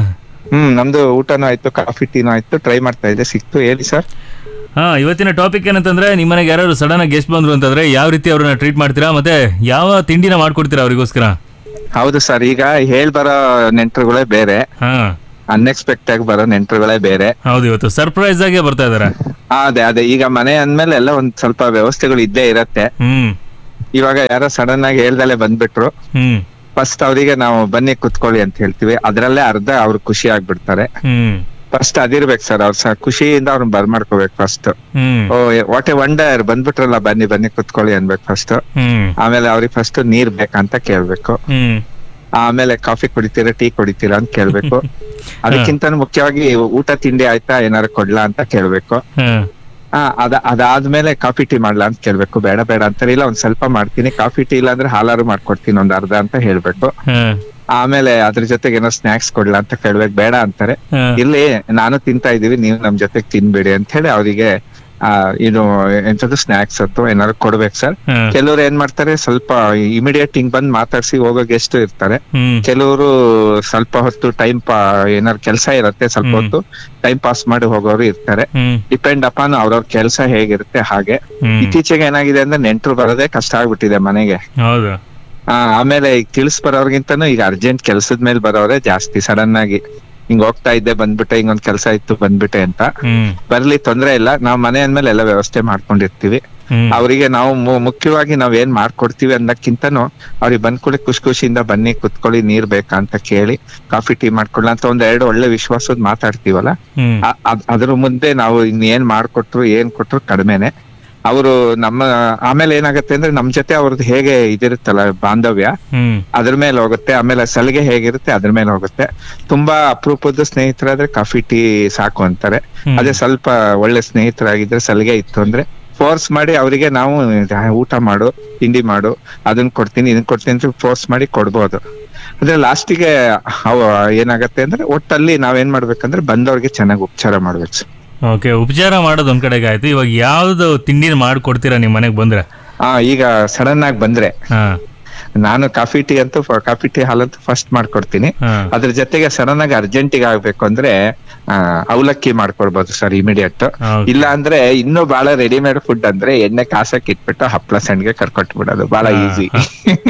ಹ್ಮ್ ನಮ್ದು ಊಟನೂ ಆಯ್ತು ಕಾಫಿ ಟೀನೂ ಆಯ್ತು ಟ್ರೈ ಮಾಡ್ತಾ ಇದ್ದೆ ಸಿಕ್ತು ಹೇಳಿ ಸರ್ ಹಾ ಇವತ್ತಿನ ಟಾಪಿಕ್ ಏನಂತಂದ್ರೆ ನಿಮ್ಮ ಮನೆಗೆ ಯಾರು ಸಡನ್ ಆಗಿ ಗೆಸ್ಟ್ ಬಂದ್ರು ಅಂತಂದ್ರೆ ಯಾವ ರೀತಿ ಅವ್ರನ್ನ ಟ್ರೀಟ್ ಮಾಡ್ತೀರಾ ಮತ್ತೆ ಯಾವ ತಿಂಡಿನ ಮಾಡ್ಕೊಡ್ತೀರಾ ಅವರಿಗೋಸ್ಕರ ಹೌದು ಸರ್ ಈಗ ಹೇಳ್ ಬರೋ ನೆಂಟರುಗಳೇ ಬೇರೆ ಹಾ ಅನ್ಎಕ್ಸ್ಪೆಕ್ಟ್ ಆಗಿ ಬರೋ ನೆಂಟರುಗಳೇ ಬೇರೆ ಹೌದು ಇವತ್ತು ಸರ್ಪ್ರೈಸ್ ಆಗೇ ಬರ್ತಾ ಇದಾರೆ ಆ, ಅದೇ ಅದೇ ಈಗ ಮನೆ ಅಂದ್ಮೇಲೆ ಎಲ್ಲ ಒಂದ್ ಸ್ವಲ್ಪ ವ್ಯವಸ್ಥೆಗಳು ಇದ್ದೇ ಇರತ್ತೆ ಹ್ಮ್ ಇವಾಗ ಯಾರೋ ಸಡನ್ ಆಗಿ ಹೇಳ್ದಲೆ ಬಂದ್ಬಿಟ್ರು ಹ್ಮ್ ಫಸ್ಟ್ ಅವರಿಗೆ ನಾವು ಬನ್ನಿ ಕುತ್ಕೊಳ್ಳಿ ಅಂತ ಹೇಳ್ತೀವಿ ಅದ್ರಲ್ಲೇ ಅರ್ಧ ಅವ್ರು ಖುಷಿ ಆಗ್ಬಿಡ್ತಾರೆ ಹ್ಮ್ ಫಸ್ಟ್ ಅದಿರ್ಬೇಕು ಸರ್ ಅವ್ರ ಸ- ಖುಷಿಯಿಂದ ಅವ್ರನ್ನ ಬರ್ಮಾಡ್ಕೋಬೇಕು first hmm oh what a wonder ಬಂದ್ಬಿಟ್ರಲ್ಲ ಬನ್ನಿ ಬನ್ನಿ ಕುತ್ಕೊಳ್ಳಿ ಅನ್ಬೇಕು ಫಸ್ಟ್ ಹ್ಮ್ ಆಮೇಲೆ ಅವ್ರಿಗೆ ಫಸ್ಟ್ ನೀರ್ ಬೇಕಂತ ಕೇಳ್ಬೇಕು ಹ್ಮ್ ಆಮೇಲೆ ಕಾಫಿ ಕುಡಿತೀರಾ ಟೀ ಕುಡಿತೀರಾ ಅಂತ ಕೇಳ್ಬೇಕು ಅದಕ್ಕಿಂತ ಮುಖ್ಯವಾಗಿ ಊಟ ತಿಂಡಿ ಆಯ್ತಾ ಏನಾರು ಕೊಡ್ಲಾ ಅಂತ ಕೇಳ್ಬೇಕು ಹ್ಮ್ ಆ, ಅದ ಅದಾದ್ಮೇಲೆ ಕಾಫಿ ಟೀ ಮಾಡ್ಲಾ ಅಂತ ಕೇಳ್ಬೇಕು ಬೇಡ ಬೇಡ ಅಂತಾರೆ ಇಲ್ಲ ಒಂದ್ ಸ್ವಲ್ಪ ಮಾಡ್ತೀನಿ ಕಾಫಿ ಟೀ ಇಲ್ಲ ಅಂದ್ರೆ ಹಾಲಾರು ಮಾಡ್ಕೊಡ್ತೀನಿ ಒಂದ್ ಅರ್ಧ ಅಂತ ಹೇಳ್ಬೇಕು ಹ್ಮ್ ಆಮೇಲೆ ಅದ್ರ ಜೊತೆಗೆ ಏನೋ ಸ್ನಾಕ್ಸ್ ಕೊಡ್ಲಾ ಅಂತ ಕೇಳ್ಬೇಕು ಬೇಡ ಅಂತಾರೆ ಹ್ಮ್ ಇಲ್ಲಿ ನಾನು ತಿಂತಾ ಇದೀವಿ ನೀವು ನಮ್ ಜೊತೆಗೆ ತಿನ್ಬೇಡಿ ಅಂತ ಹೇಳಿ ಅವರಿಗೆ ಆ ಇದು ಎಂತದ್ದು ಸ್ನಾಕ್ಸ್ ಅಥವಾ ಏನಾದ್ರು ಕೊಡ್ಬೇಕು ಸರ್ ಹ್ಮ್ ಕೆಲವ್ರು ಏನ್ ಮಾಡ್ತಾರೆ ಸ್ವಲ್ಪ ಇಮಿಡಿಯೇಟ್ ಹಿಂಗ್ ಬಂದ್ ಮಾತಾಡ್ಸಿ ಹೋಗೋ ಗೆಸ್ಟ್ ಇರ್ತಾರೆ ಹ್ಮ್ ಕೆಲವರು ಸ್ವಲ್ಪ ಹೊತ್ತು ಟೈಮ್ ಪಾ ಏನಾದ್ರು ಕೆಲಸ ಇರತ್ತೆ ಸ್ವಲ್ಪ ಹ್ಮ್. ಹೊತ್ತು ಟೈಮ್ ಪಾಸ್ ಮಾಡಿ ಹೋಗೋರು ಇರ್ತಾರೆ ಹ್ಮ್ ಡಿಪೆಂಡ್ ಅಪಾನ್ ಅವ್ರವ್ರ ಕೆಲಸ ಹೇಗಿರುತ್ತೆ ಹಾಗೆ ಹ್ಮ್ ಇತ್ತೀಚೆಗೆ ಏನಾಗಿದೆ ಅಂದ್ರೆ ನೆಂಟರು ಬರೋದೇ ಕಷ್ಟ ಆಗ್ಬಿಟ್ಟಿದೆ ಮನೆಗೆ ಹೌದು ಆ, ಆಮೇಲೆ ಈಗ ತಿಳಿಸ್ ಬರೋರ್ಗಿಂತನೂ ಈಗ ಅರ್ಜೆಂಟ್ ಕೆಲ್ಸದ ಮೇಲೆ ಬರೋರೇ ಜಾಸ್ತಿ ಸಡನ್ ಆಗಿ ಹಿಂಗ್ ಹೋಗ್ತಾ ಇದ್ದೆ ಬಂದ್ಬಿಟ್ಟೆ ಹಿಂಗೊಂದ್ ಕೆಲಸ ಇತ್ತು ಬಂದ್ಬಿಟ್ಟೆ ಅಂತ ಹ್ಮ್ ಬರ್ಲಿ ತೊಂದ್ರೆ ಇಲ್ಲ ನಾವ್ ಮನೆ ಅಂದ್ಮೇಲೆ ಎಲ್ಲ ವ್ಯವಸ್ಥೆ ಮಾಡ್ಕೊಂಡಿರ್ತೀವಿ ಹ್ಮ್ ಅವರಿಗೆ ನಾವು ಮು- ಮುಖ್ಯವಾಗಿ ನಾವ್ ಏನ್ ಮಾಡ್ಕೊಡ್ತೀವಿ ಅನ್ನಕ್ಕಿಂತನೂ ಅವ್ರಿಗೆ ಬಂದ್ಕೊಳ್ಳಿ ಖುಷಿ ಖುಷಿಯಿಂದ ಬನ್ನಿ ಕುತ್ಕೊಳ್ಳಿ ನೀರ್ ಬೇಕಾ ಅಂತ ಕೇಳಿ ಕಾಫಿ ಟೀ ಮಾಡ್ಕೊಳ್ಳ ಅಂತ ಒಂದ್ ಎರಡು ಒಳ್ಳೆ ವಿಶ್ವಾಸದ್ ಮಾತಾಡ್ತೀವಲ್ಲ ಹ್ಮ್ ಆ- ಅದ್- ಅದ್ರ ಮುಂದೆ ನಾವು ಇನ್ ಏನ್ ಮಾಡ್ಕೊಟ್ರು ಏನ್ ಕೊಟ್ರು ಕಡಿಮೆನೆ ಅವರು ನಮ್ಮ ಆಮೇಲೆ ಏನಾಗತ್ತೆ ಅಂದ್ರೆ ನಮ್ ಜೊತೆ ಅವ್ರದ್ದು ಹೇಗೆ ಇದಿರುತ್ತಲ್ಲ ಬಾಂಧವ್ಯ ಹ್ಮ್ ಅದ್ರ ಮೇಲೆ ಹೋಗುತ್ತೆ ಆಮೇಲೆ ಸಲಿಗೆ ಹೇಗಿರುತ್ತೆ ಅದ್ರ ಮೇಲೆ ಹೋಗುತ್ತೆ ತುಂಬಾ ಅಪರೂಪದ ಸ್ನೇಹಿತರಾದ್ರೆ ಕಾಫಿ ಟೀ ಸಾಕು ಅಂತಾರೆ ಹ್ಮ್. ಅದೇ ಸ್ವಲ್ಪ ಒಳ್ಳೆ ಸ್ನೇಹಿತರಾಗಿದ್ರೆ ಸಲಿಗೆ ಇತ್ತು ಅಂದ್ರೆ ಫೋರ್ಸ್ ಮಾಡಿ ಅವರಿಗೆ ನಾವು ಊಟ ಮಾಡು ತಿಂಡಿ ಮಾಡು ಅದನ್ನ ಕೊಡ್ತೀನಿ ಇದನ್ನ ಕೊಡ್ತೀನಿ ಅಂತ ಫೋರ್ಸ್ ಮಾಡಿ ಕೊಡ್ಬೋದು ಆದ್ರೆ ಲಾಸ್ಟಿಗೆ ಅವ ಏನಾಗತ್ತೆ ಅಂದ್ರೆ ಒಟ್ಟಲ್ಲಿ ನಾವೇನ್ ಮಾಡ್ಬೇಕಂದ್ರೆ ಬಂದವ್ರಿಗೆ ಚೆನ್ನಾಗಿ ಉಪಚಾರ ಮಾಡ್ಬೇಕು ಸರ್ ಓಕೆ ಉಪಚಾರ ಮಾಡೋದು ಒಂದ್ ಕಡೆಗೆ ಆಯ್ತು ಇವಾಗ ಯಾವ್ದು ತಿಂಡಿನ ಮಾಡ್ಕೊಡ್ತೀರಾ ನಿಮ್ ಮನೆಗ್ ಬಂದ್ರೆ ಆ ಈಗ ಸಡನ್ ಆಗಿ ಬಂದ್ರೆ ಹಾ ನಾನು ಕಾಫಿ ಟೀ ಅಂತೂ ಕಾಫಿ ಟೀ ಹಾಲಂತೂ ಫಸ್ಟ್ ಮಾಡ್ಕೊಡ್ತೀನಿ ಹಾ ಅದ್ರ ಜೊತೆಗೆ ಸಡನ್ ಆಗಿ ಅರ್ಜೆಂಟಿಗೆ ಆಗ್ಬೇಕು ಅಂದ್ರೆ ಆ, ಅವಲಕ್ಕಿ ಮಾಡ್ಕೊಡ್ಬೋದು ಸರ್ ಇಮಿಡಿಯೇಟ್ Okay. ಇಲ್ಲ ಅಂದ್ರೆ ಇನ್ನೂ ಬಹಳ ರೆಡಿಮೇಡ್ ಫುಡ್ ಅಂದ್ರೆ ಎಣ್ಣೆ ಕಾಸಕ್ ಇಟ್ಬಿಟ್ಟು ಹಪ್ಳ ಸಂಡ್ಗೆ ಕರ್ಕೊಟ್ ಬಿಡೋದು ಬಹಳ ಹಾ, ಈಸಿ ಹಾ.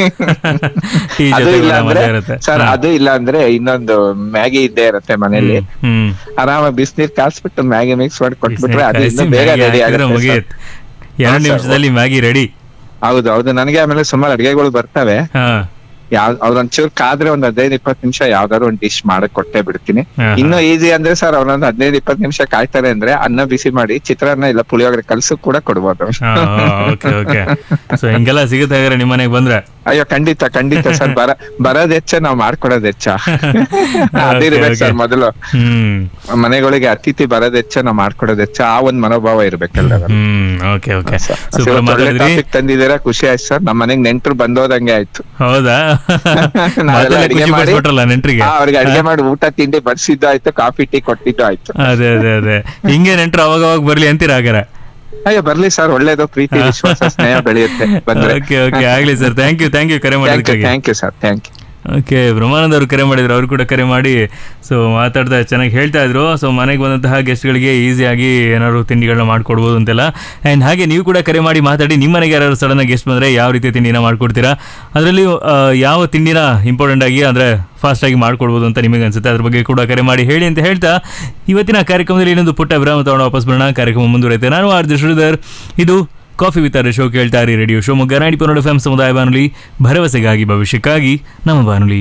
ಟೀ ಅದು ಜೊತೆ ಇಲ್ಲ ಕೂಡ ಅಂದ್ರೆ ಮಜಾ ಇರುತ್ತೆ ಸರ್ ಹಾ. ಅದು ಇಲ್ಲ ಅಂದ್ರೆ ಇನ್ನೊಂದು ಮ್ಯಾಗಿ ಇದ್ದೇ ಇರುತ್ತೆ ಮನೇಲಿ ಹ್ಮ್ ಆರಾಮ ಬಿಸಿನೀರ್ ಕಾಸ್ಬಿಟ್ಟು ಮ್ಯಾಗಿ ಮಿಕ್ಸ್ ಮಾಡಿ ಕೊಟ್ಬಿಟ್ರೆ ಅದು ಕಾಯಿಸಿ ಇನ್ನೂ ಬೇಗ ಮ್ಯಾಗಿ ರೆಡಿ ಹಾಕಿದ್ರೆ ಆಗುತ್ತೆ sir. ಮುಗಿಯುತ್ತೆ ಎರಡು ಹಾ, sir. ನಿಮಿಷದಲ್ಲಿ ಮ್ಯಾಗಿ ರೆಡಿ ಹೌದು ಹೌದು ನನಗೆ ಆಮೇಲೆ ಸುಮಾರು ಅಡಿಗೆಗಳು ಬರ್ತವೆ ಹಾ ಯಾವ್ ಅವ್ರೊಂಚೂರು ಕಾದ್ರೆ ಒಂದ್ ಹದಿನೈದು ಇಪ್ಪತ್ತು ನಿಮಿಷ ಯಾವ್ದಾದ್ರು ಒಂದ್ ಡಿಶ್ ಮಾಡಕ್ ಕೊಟ್ಟೆ ಬಿಡ್ತೀನಿ ಹಾ, ಹಾ. ಇನ್ನು ಈಸಿ ಅಂದ್ರೆ ಸರ್ ಅವ್ರೊಂದ್ ಹದಿನೈದು ಇಪ್ಪತ್ತು ನಿಮಿಷ ಕಾಯ್ತಾರೆ ಅಂದ್ರೆ ಅನ್ನ ಬಿಸಿ ಮಾಡಿ ಚಿತ್ರಾನ್ನ ಇಲ್ಲ ಪುಳಿಯೋಗರೆ ಕಲ್ಸು ಕೂಡ ಕೊಡ್ಬೋದು ಓಕೆ ಓಕೆ ಸೊ ಹಿಂಗೆಲ್ಲ ಸಿಗುತ್ತೆ ಹಾಗಾದ್ರೆ ನಿಮ್ಮ ಮನೆಗೆ ಬಂದ್ರೆ ಅಯ್ಯೋ ಖಂಡಿತ ಖಂಡಿತ ಸರ್ ಬರ ಬರೋದ್ ಹೆಚ್ಚ ನಾವ್ ಮಾಡ್ಕೊಡೋದ್ ಹೆಚ್ಚ ಅದಿರ್ಬೇಕು ಸರ್ okay. ಮೊದಲು ಹ್ಮ್ ಮನೆಗಳಿಗೆ ಅತಿಥಿ ಬರೋದ್ ಹೆಚ್ಚ ನಾವ್ ಮಾಡ್ಕೊಡೋದ್ ಹೆಚ್ಚ ಆ ಒಂದ್ ಮನೋಭಾವ ಇರ್ಬೇಕಲ್ಲ ಹ್ಮ್ ಓಕೆ ಓಕೆ ಸೂಪರ್ ಒಳ್ಳೆ ಮಾತಾಡಿದ್ರಿ ಟಾಪಿಕ್ ತಂದಿದ್ದೀರಾ ಖುಷಿ ಆಯ್ತು ಸರ್ ನಮ್ಮ ಮನೆಗ್ ನೆಂಟ್ರು ಬಂದೋದಂಗೆ ಆಯ್ತು ಹೌದಾ ನಾವೆಲ್ಲ ಮೊದಲೇ ಅಡಿಗೆ ಖುಷಿ ಮಾಡಿ- ಪಡ್ಸ್ಬಿಟ್ರಲ್ಲ ನೆಂಟ್ರಿಗೆ ಆ, ಅವ್ರಿಗೆ ಅಡಿಗೆ ಮಾಡಿ ಊಟ ತಿಂಡಿ ಬಡಿಸಿದ್ದು ಆಯ್ತು ಕಾಫಿ ಟೀ ಕೊಟ್ಟಿದ್ದು ಆಯ್ತು ಅದೇ ಅದೇ ಅದೇ ಹಿಂಗೆ ನೆಂಟ್ರು ಅವಾಗ ಅವಾಗ ಬರ್ಲಿ ಅಂತೀರ ಹಾಗಾರೆ ಅಯ್ಯೋ ಬರ್ಲಿ ಸರ್ ಒಳ್ಳೇದು ಪ್ರೀತಿ ವಿಶ್ವಾಸ ಸ್ನೇಹ ಬೆಳೆಯುತ್ತೆ ಬಂದ್ರೆ ಓಕೆ ಓಕೆ ಆಗ್ಲಿ sir thank you thank you ಕರೆ ಥ್ಯಾಂಕ್ ಯು ಮಾಡೋದಕ್ಕಾಗಿ thank you sir thank you okay Brahmanand ಅವರು ಕರೆ ಮಾಡಿದ್ರು ಅವರು ಕೂಡ ಕರೆ ಮಾಡಿ ಸೊ ಮಾತಾಡ್ತಾ ಚೆನ್ನಾಗಿ ಹೇಳ್ತಾ ಇದ್ರು ಸೊ ಮನೆಗೆ ಬಂದಂತಹ ಗೆಸ್ಟ್ಗಳಿಗೆ ಈಸಿಯಾಗಿ ಏನಾದ್ರು ತಿಂಡಿಗಳನ್ನ ಮಾಡ್ಕೊಡ್ಬೋದು ಅಂತೆಲ್ಲ ಆ್ಯಂಡ್ ಹಾಗೆ ನೀವು ಕೂಡ ಕರೆ ಮಾಡಿ ಮಾತಾಡಿ ನಿಮ್ಮ ಮನೆಗೆ ಯಾರು ಸಡನ್ ಗೆಸ್ಟ್ ಬಂದರೆ ಯಾವ ರೀತಿ ತಿಂಡಿನ ಮಾಡ್ಕೊಡ್ತೀರಾ ಅದರಲ್ಲಿ ಯಾವ ತಿಂಡಿನ ಇಂಪಾರ್ಟೆಂಟ್ ಆಗಿ ಅಂದರೆ ಫಾಸ್ಟಾಗಿ ಮಾಡ್ಕೊಡ್ಬೋದು ಅಂತ ನಿಮಗೆ ಅನ್ಸುತ್ತೆ ಅದ್ರ ಬಗ್ಗೆ ಕೂಡ ಕರೆ ಮಾಡಿ ಹೇಳಿ ಅಂತ ಹೇಳ್ತಾ ಇವತ್ತಿನ ಕಾರ್ಯಕ್ರಮದಲ್ಲಿ ಇನ್ನೊಂದು ಪುಟ್ಟ ವಿರಾಮ ತಗೊಂಡು ವಾಪಸ್ ಬರೋಣ ಕಾರ್ಯಕ್ರಮ ಮುಂದುವರೆಯುತ್ತೆ ನಾನು ಆರ್ ಶ್ರೀಧರ್ ಇದು ಕಾಫಿ ವಿತ್ ಆರ್ ಶೋ ಕೇಳ್ತಾ ಇರಿ ರೇಡಿಯೋ ಶಿವಮೊಗ್ಗ ನಾಡಿ ಪನ್ನಡ ಎಫ್ ಸಮುದಾಯ ಬಾನುಲಿ ಭರವಸೆಗಾಗಿ ಭವಿಷ್ಯಕ್ಕಾಗಿ ನಮ್ಮ ಬಾನುಲಿ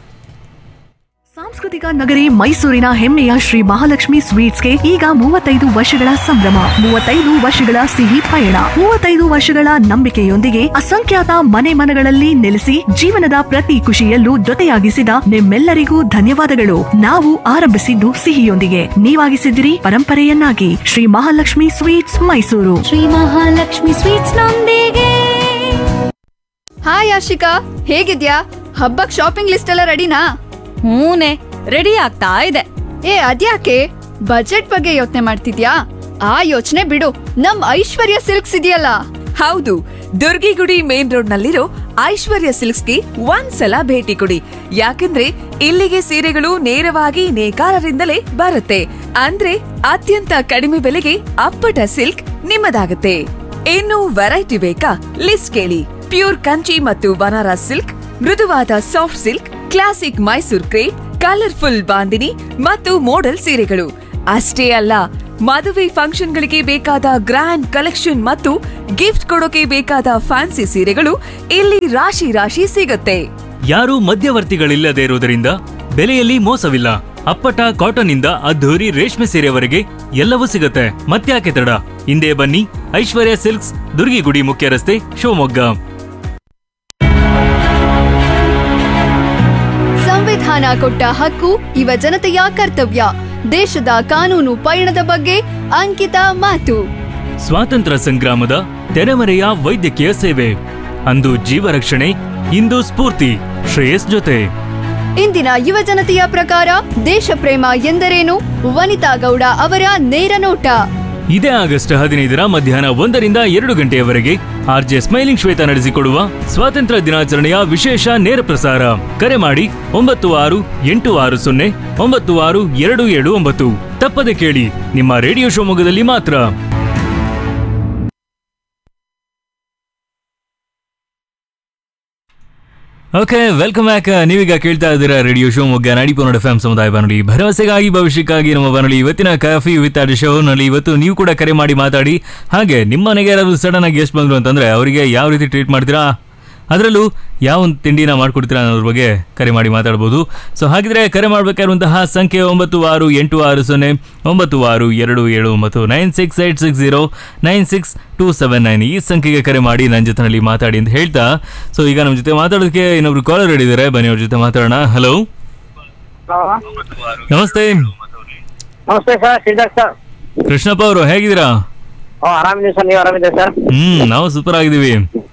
ಸಾಂಸ್ಕೃತಿಕ ನಗರಿ ಮೈಸೂರಿನ ಹೆಮ್ಮೆಯ ಶ್ರೀ ಮಹಾಲಕ್ಷ್ಮಿ ಸ್ವೀಟ್ಸ್ಗೆ ಈಗ ಮೂವತ್ತೈದು ವರ್ಷಗಳ ಸಂಭ್ರಮ ಮೂವತ್ತೈದು ವರ್ಷಗಳ ಸಿಹಿ ಪಯಣ ಮೂವತ್ತೈದು ವರ್ಷಗಳ ನಂಬಿಕೆಯೊಂದಿಗೆ ಅಸಂಖ್ಯಾತ ಮನೆ ಮನಗಳಲ್ಲಿ ನೆಲೆಸಿ ಜೀವನದ ಪ್ರತಿ ಖುಷಿಯಲ್ಲೂ ಜೊತೆಯಾಗಿಸಿದ ನಿಮ್ಮೆಲ್ಲರಿಗೂ ಧನ್ಯವಾದಗಳು ನಾವು ಆರಂಭಿಸಿದ್ದು ಸಿಹಿಯೊಂದಿಗೆ ನೀವಾಗಿಸಿದಿರಿ ಪರಂಪರೆಯನ್ನಾಗಿ ಶ್ರೀ ಮಹಾಲಕ್ಷ್ಮಿ ಸ್ವೀಟ್ಸ್ ಮೈಸೂರು ಶ್ರೀ ಮಹಾಲಕ್ಷ್ಮಿ ಸ್ವೀಟ್ಸ್ ನೊಂದಿಗೆ ಹಾಯ್ ಆಶಿಕಾ ಹೇಗಿದ್ಯಾ ಹಬ್ಬಕ್ ಶಾಪಿಂಗ್ ಲಿಸ್ಟ್ ಎಲ್ಲ ರೆಡಿನಾ ಹೂನೆ ರೆಡಿ ಆಗ್ತಾ ಇದೆ ಏ ಅದ್ಯಾಕೆ ಬಜೆಟ್ ಬಗ್ಗೆ ಯೋಚನೆ ಮಾಡ್ತಿದ್ಯಾ ಆ ಯೋಚನೆ ಬಿಡು ನಮ್ ಐಶ್ವರ್ಯ ಸಿಲ್ಕ್ಸ್ ಇದೆಯಲ್ಲ ಹೌದು ದುರ್ಗಿಗುಡಿ ಮೇನ್ ರೋಡ್ ನಲ್ಲಿರೋ ಐಶ್ವರ್ಯ ಸಿಲ್ಕ್ಸ್ಗೆ ಒಂದ್ಸಲ ಭೇಟಿ ಕೊಡಿ ಯಾಕಂದ್ರೆ ಇಲ್ಲಿಗೆ ಸೀರೆಗಳು ನೇರವಾಗಿ ನೇಕಾರರಿಂದಲೇ ಬರುತ್ತೆ ಅಂದ್ರೆ ಅತ್ಯಂತ ಕಡಿಮೆ ಬೆಲೆಗೆ ಅಪ್ಪಟ ಸಿಲ್ಕ್ ನಿಮ್ಮದಾಗುತ್ತೆ ಇನ್ನು ವೆರೈಟಿ ಬೇಕಾ ಲಿಸ್ಟ್ ಕೇಳಿ ಪ್ಯೂರ್ ಕಂಚಿ ಮತ್ತು ಬನಾರಸ್ ಸಿಲ್ಕ್ ಮೃದುವಾದ soft silk classic Mysore crepe colourful bandhani ಮತ್ತು ಮೋಡಲ್ ಸೀರೆಗಳು ಅಷ್ಟೇ ಅಲ್ಲ ಮದುವೆ ಫಂಕ್ಷನ್ಗಳಿಗೆ ಬೇಕಾದ ಗ್ರ್ಯಾಂಡ್ ಕಲೆಕ್ಷನ್ ಮತ್ತು ಗಿಫ್ಟ್ ಕೊಡೋಕೆ ಬೇಕಾದ ಫ್ಯಾನ್ಸಿ ಸೀರೆಗಳು ಇಲ್ಲಿ ರಾಶಿ ರಾಶಿ ಸಿಗುತ್ತೆ ಯಾರೂ ಮಧ್ಯವರ್ತಿಗಳಿಲ್ಲದೆ ಇರುವುದರಿಂದ ಬೆಲೆಯಲ್ಲಿ ಮೋಸವಿಲ್ಲ ಅಪ್ಪಟ ಕಾಟನ್ ಇಂದ ಅದ್ಧೂರಿ ರೇಷ್ಮೆ ಸೀರೆವರೆಗೆ ಎಲ್ಲವೂ ಸಿಗುತ್ತೆ ಮತ್ತ್ಯಾಕೆ ತಡ ಹಿಂದೆ ಬನ್ನಿ ಐಶ್ವರ್ಯ ಸಿಲ್ಕ್ಸ್ ದುರ್ಗಿಗುಡಿ ಮುಖ್ಯ ರಸ್ತೆ ಶಿವಮೊಗ್ಗ ಸಂವಿಧಾನ ಕೊಟ್ಟ ಹಕ್ಕು ಯುವ ಜನತೆಯ ಕರ್ತವ್ಯ ದೇಶದ ಕಾನೂನು ಪಯಣದ ಬಗ್ಗೆ ಅಂಕಿತ ಮಾತು ಸ್ವಾತಂತ್ರ್ಯ ಸಂಗ್ರಾಮದ ತೆರೆಮರೆಯ ವೈದ್ಯಕೀಯ ಸೇವೆ ಅಂದು ಜೀವ ರಕ್ಷಣೆ ಇಂದು ಸ್ಫೂರ್ತಿ ಶ್ರೇಯಸ್ ಜೊತೆ ಇಂದಿನ ಯುವ ಜನತೆಯ ಪ್ರಕಾರ ದೇಶ ಪ್ರೇಮ ಎಂದರೇನು ವನಿತಾ ಗೌಡ ಅವರ ನೇರ ನೋಟ ಇದೇ ಆಗಸ್ಟ್ ಹದಿನೈದರ ಮಧ್ಯಾಹ್ನ ಒಂದರಿಂದ ಎರಡು ಗಂಟೆಯವರೆಗೆ ಆರ್ಜೆ ಸ್ಮೈಲಿಂಗ್ ಶ್ವೇತ ನಡೆಸಿಕೊಡುವ ಸ್ವಾತಂತ್ರ್ಯ ದಿನಾಚರಣೆಯ ವಿಶೇಷ ನೇರ ಪ್ರಸಾರ ಕರೆ ಮಾಡಿ ಒಂಬತ್ತು ಆರು ಎಂಟು ಆರು ಸೊನ್ನೆ ಒಂಬತ್ತು ಆರು ಎರಡು ಏಳು ಒಂಬತ್ತು ತಪ್ಪದೆ ಕೇಳಿ ನಿಮ್ಮ ರೇಡಿಯೋ ಶಿವಮೊಗ್ಗದಲ್ಲಿ ಮಾತ್ರ ಓಕೆ ವೆಲ್ಕಮ್ ಬ್ಯಾಕ್ ನೀವೀಗ ಕೇಳ್ತಾ ಇದ್ದೀರಾ ರೇಡಿಯೋ ಶಿವಮೊಗ್ಗ ನಾಡಿಪೋನೋಡ್ ಎಫ್ ಎಂ ಸಮುದಾಯ ಬಾನುಲಿ ಭರವಸೆಗಾಗಿ ಭವಿಷ್ಯಕ್ಕಾಗಿ ನಮ್ಮ ಬಾನುಲಿ ಇವತ್ತಿನ ಕಾಫಿ ವಿತ್ ಆರ್ ಶೋನಲ್ಲಿ ಇವತ್ತು ನೀವು ಕೂಡ ಕರೆ ಮಾಡಿ ಮಾತಾಡಿ ಹಾಗೆ ನಿಮ್ಮ ಮನೆಗೆ ಯಾರಾದ್ರು ಸಡನ್ ಆಗಿ ಗೆಸ್ಟ್ ಬಂದ್ರು ಅಂತಂದ್ರೆ ಅವರಿಗೆ ಯಾವ ರೀತಿ ಟ್ರೀಟ್ ಮಾಡ್ತೀರಾ ಅದರಲ್ಲೂ ಯಾವ ಒಂದು ತಿಂಡಿನ ಮಾಡ್ಕೊಡ್ತೀರಾ ಅನ್ನೋದ್ರ ಬಗ್ಗೆ ಕರೆ ಮಾಡಿ ಮಾತಾಡ್ಬೋದು ಸೊ ಹಾಗಿದ್ರೆ ಕರೆ ಮಾಡಬೇಕಾಗಿರುವಂತಹ ಸಂಖ್ಯೆ ಒಂಬತ್ತು ಆರು ಎಂಟು ಆರು ಸೊನ್ನೆ ಒಂಬತ್ತು ಆರು ಎರಡು ಏಳು ಒಂಬತ್ತು nine six eight six zero nine six two seven nine ಈ ಸಂಖ್ಯೆಗೆ ಕರೆ ಮಾಡಿ ನನ್ನ ಜೊತೆನಲ್ಲಿ ಮಾತಾಡಿ ಅಂತ ಹೇಳ್ತಾ ಸೊ ಈಗ ನಮ್ಮ ಜೊತೆ ಮಾತಾಡೋದಕ್ಕೆ ಇನ್ನೊಬ್ರು ಕಾಲರ್ ಹೇಳಿದ್ದಾರೆ ಬನ್ನಿ ಅವ್ರ ಜೊತೆ ಮಾತಾಡೋಣ ಹಲೋ ನಮಸ್ತೆ ನಮಸ್ತೆ ಸರ್ ಶ್ರೀಧರ್ ಸರ್ ಕೃಷ್ಣಪ್ಪ ಅವರು ಹೇಗಿದ್ದೀರಾ ಓ ಆರಾಮಿದ್ದೀವಿ ಸರ್ ನೀವು ಆರಾಮಿದ್ದೀರಿ ಸರ್ ಹ್ಮ್ ನಾವು ಸೂಪರ್ ಆಗಿದ್ದೀವಿ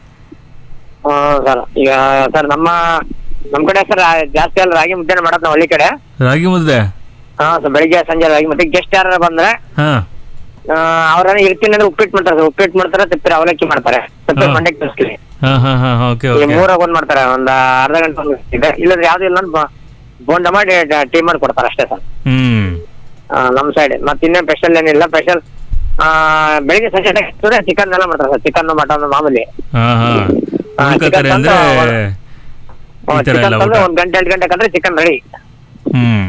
ಹ್ಮ್ ಸರ್ ಈಗ ಸರ್ ನಮ್ಮ ನಮ್ ಕಡೆ ಸರ್ ಜಾಸ್ತಿ ಎಲ್ಲ ರಾಗಿ ಮುದ್ದೆನೆ ಮಾಡೋದು ನಾವು ಹಳ್ಳಿ ಕಡೆ ರಾಗಿ ಮುದ್ದೆ ಹಾ ಸರ್ ಬೆಳಿಗ್ಗೆ ಸಂಜೆ ರಾಗಿ ಮುದ್ದೆ ಗೆಸ್ಟ್ ಯಾರು ಬಂದ್ರೆ ಹಾ ಅವ್ರನ್ನ ಇರ್ತೀನಿ ಅಂದ್ರೆ ಉಪ್ಪಿಟ್ಟು ಮಾಡ್ತಾರೆ ಸರ್ ಉಪ್ಪಿಟ್ಟು ಮಾಡ್ತಾರೆ ತಿಪ್ಪಿ ಅವಲಕ್ಕಿ ಮಾಡ್ತಾರೆ ತಿಪ್ಪಿ ಹಾ. ಮಂಡಕ್ಕಿ ತರಿಸ್ಲಿ ಹಾ ಹಾ ಹಾ ಓಕೆ ಈ ಓಕೆ ಮೂರಾಗ ಒಂದ್ ಮಾಡ್ತಾರೆ ಒಂದ್ ಅರ್ಧ ಗಂಟೆ ಒಂದ್ ಇದೆ ಇಲ್ಲದ್ರೆ ಯಾವ್ದು ಇಲ್ಲ ಅಂದ್ರೆ ಬ- ಬೋಂಡ ಮಾಡಿ ಟೀ ಮಾಡಿ ಕೊಡ್ತಾರೆ ಅಷ್ಟೇ ಸರ್ ಹ್ಮ್ ಆ, ನಮ್ ಸೈಡ್ ಮತ್ತೆ ಇನ್ನೇನ್ ಸ್ಪೆಷಲ್ ಏನಿಲ್ಲ ಸ್ಪೆಷಲ್ ಬೆಳಿಗ್ಗೆ ಸಂಜೆ ಚಿಕನ್ ಎಲ್ಲ ಮಾಡ್ತಾರೆ ಸರ್ ಚಿಕನ್ ಮಟನ್ ಮಾಮೂಲಿ ಹಾ ಹಾ ಹಾ, ಉಳ್ಕೊತಾರೆ chicken ಅಂದ್ರೆ ತಂದು ಈ ತರ ಚಿಕನ್ ಎಲ್ಲ ತಂದು ಊಟ ಒಂದ್ ಗಂಟೆ ಎರಡು ಗಂಟೆ ಕಂಡ್ರೆ ಚಿಕನ್ ರೆಡಿ ಹ್ಮ್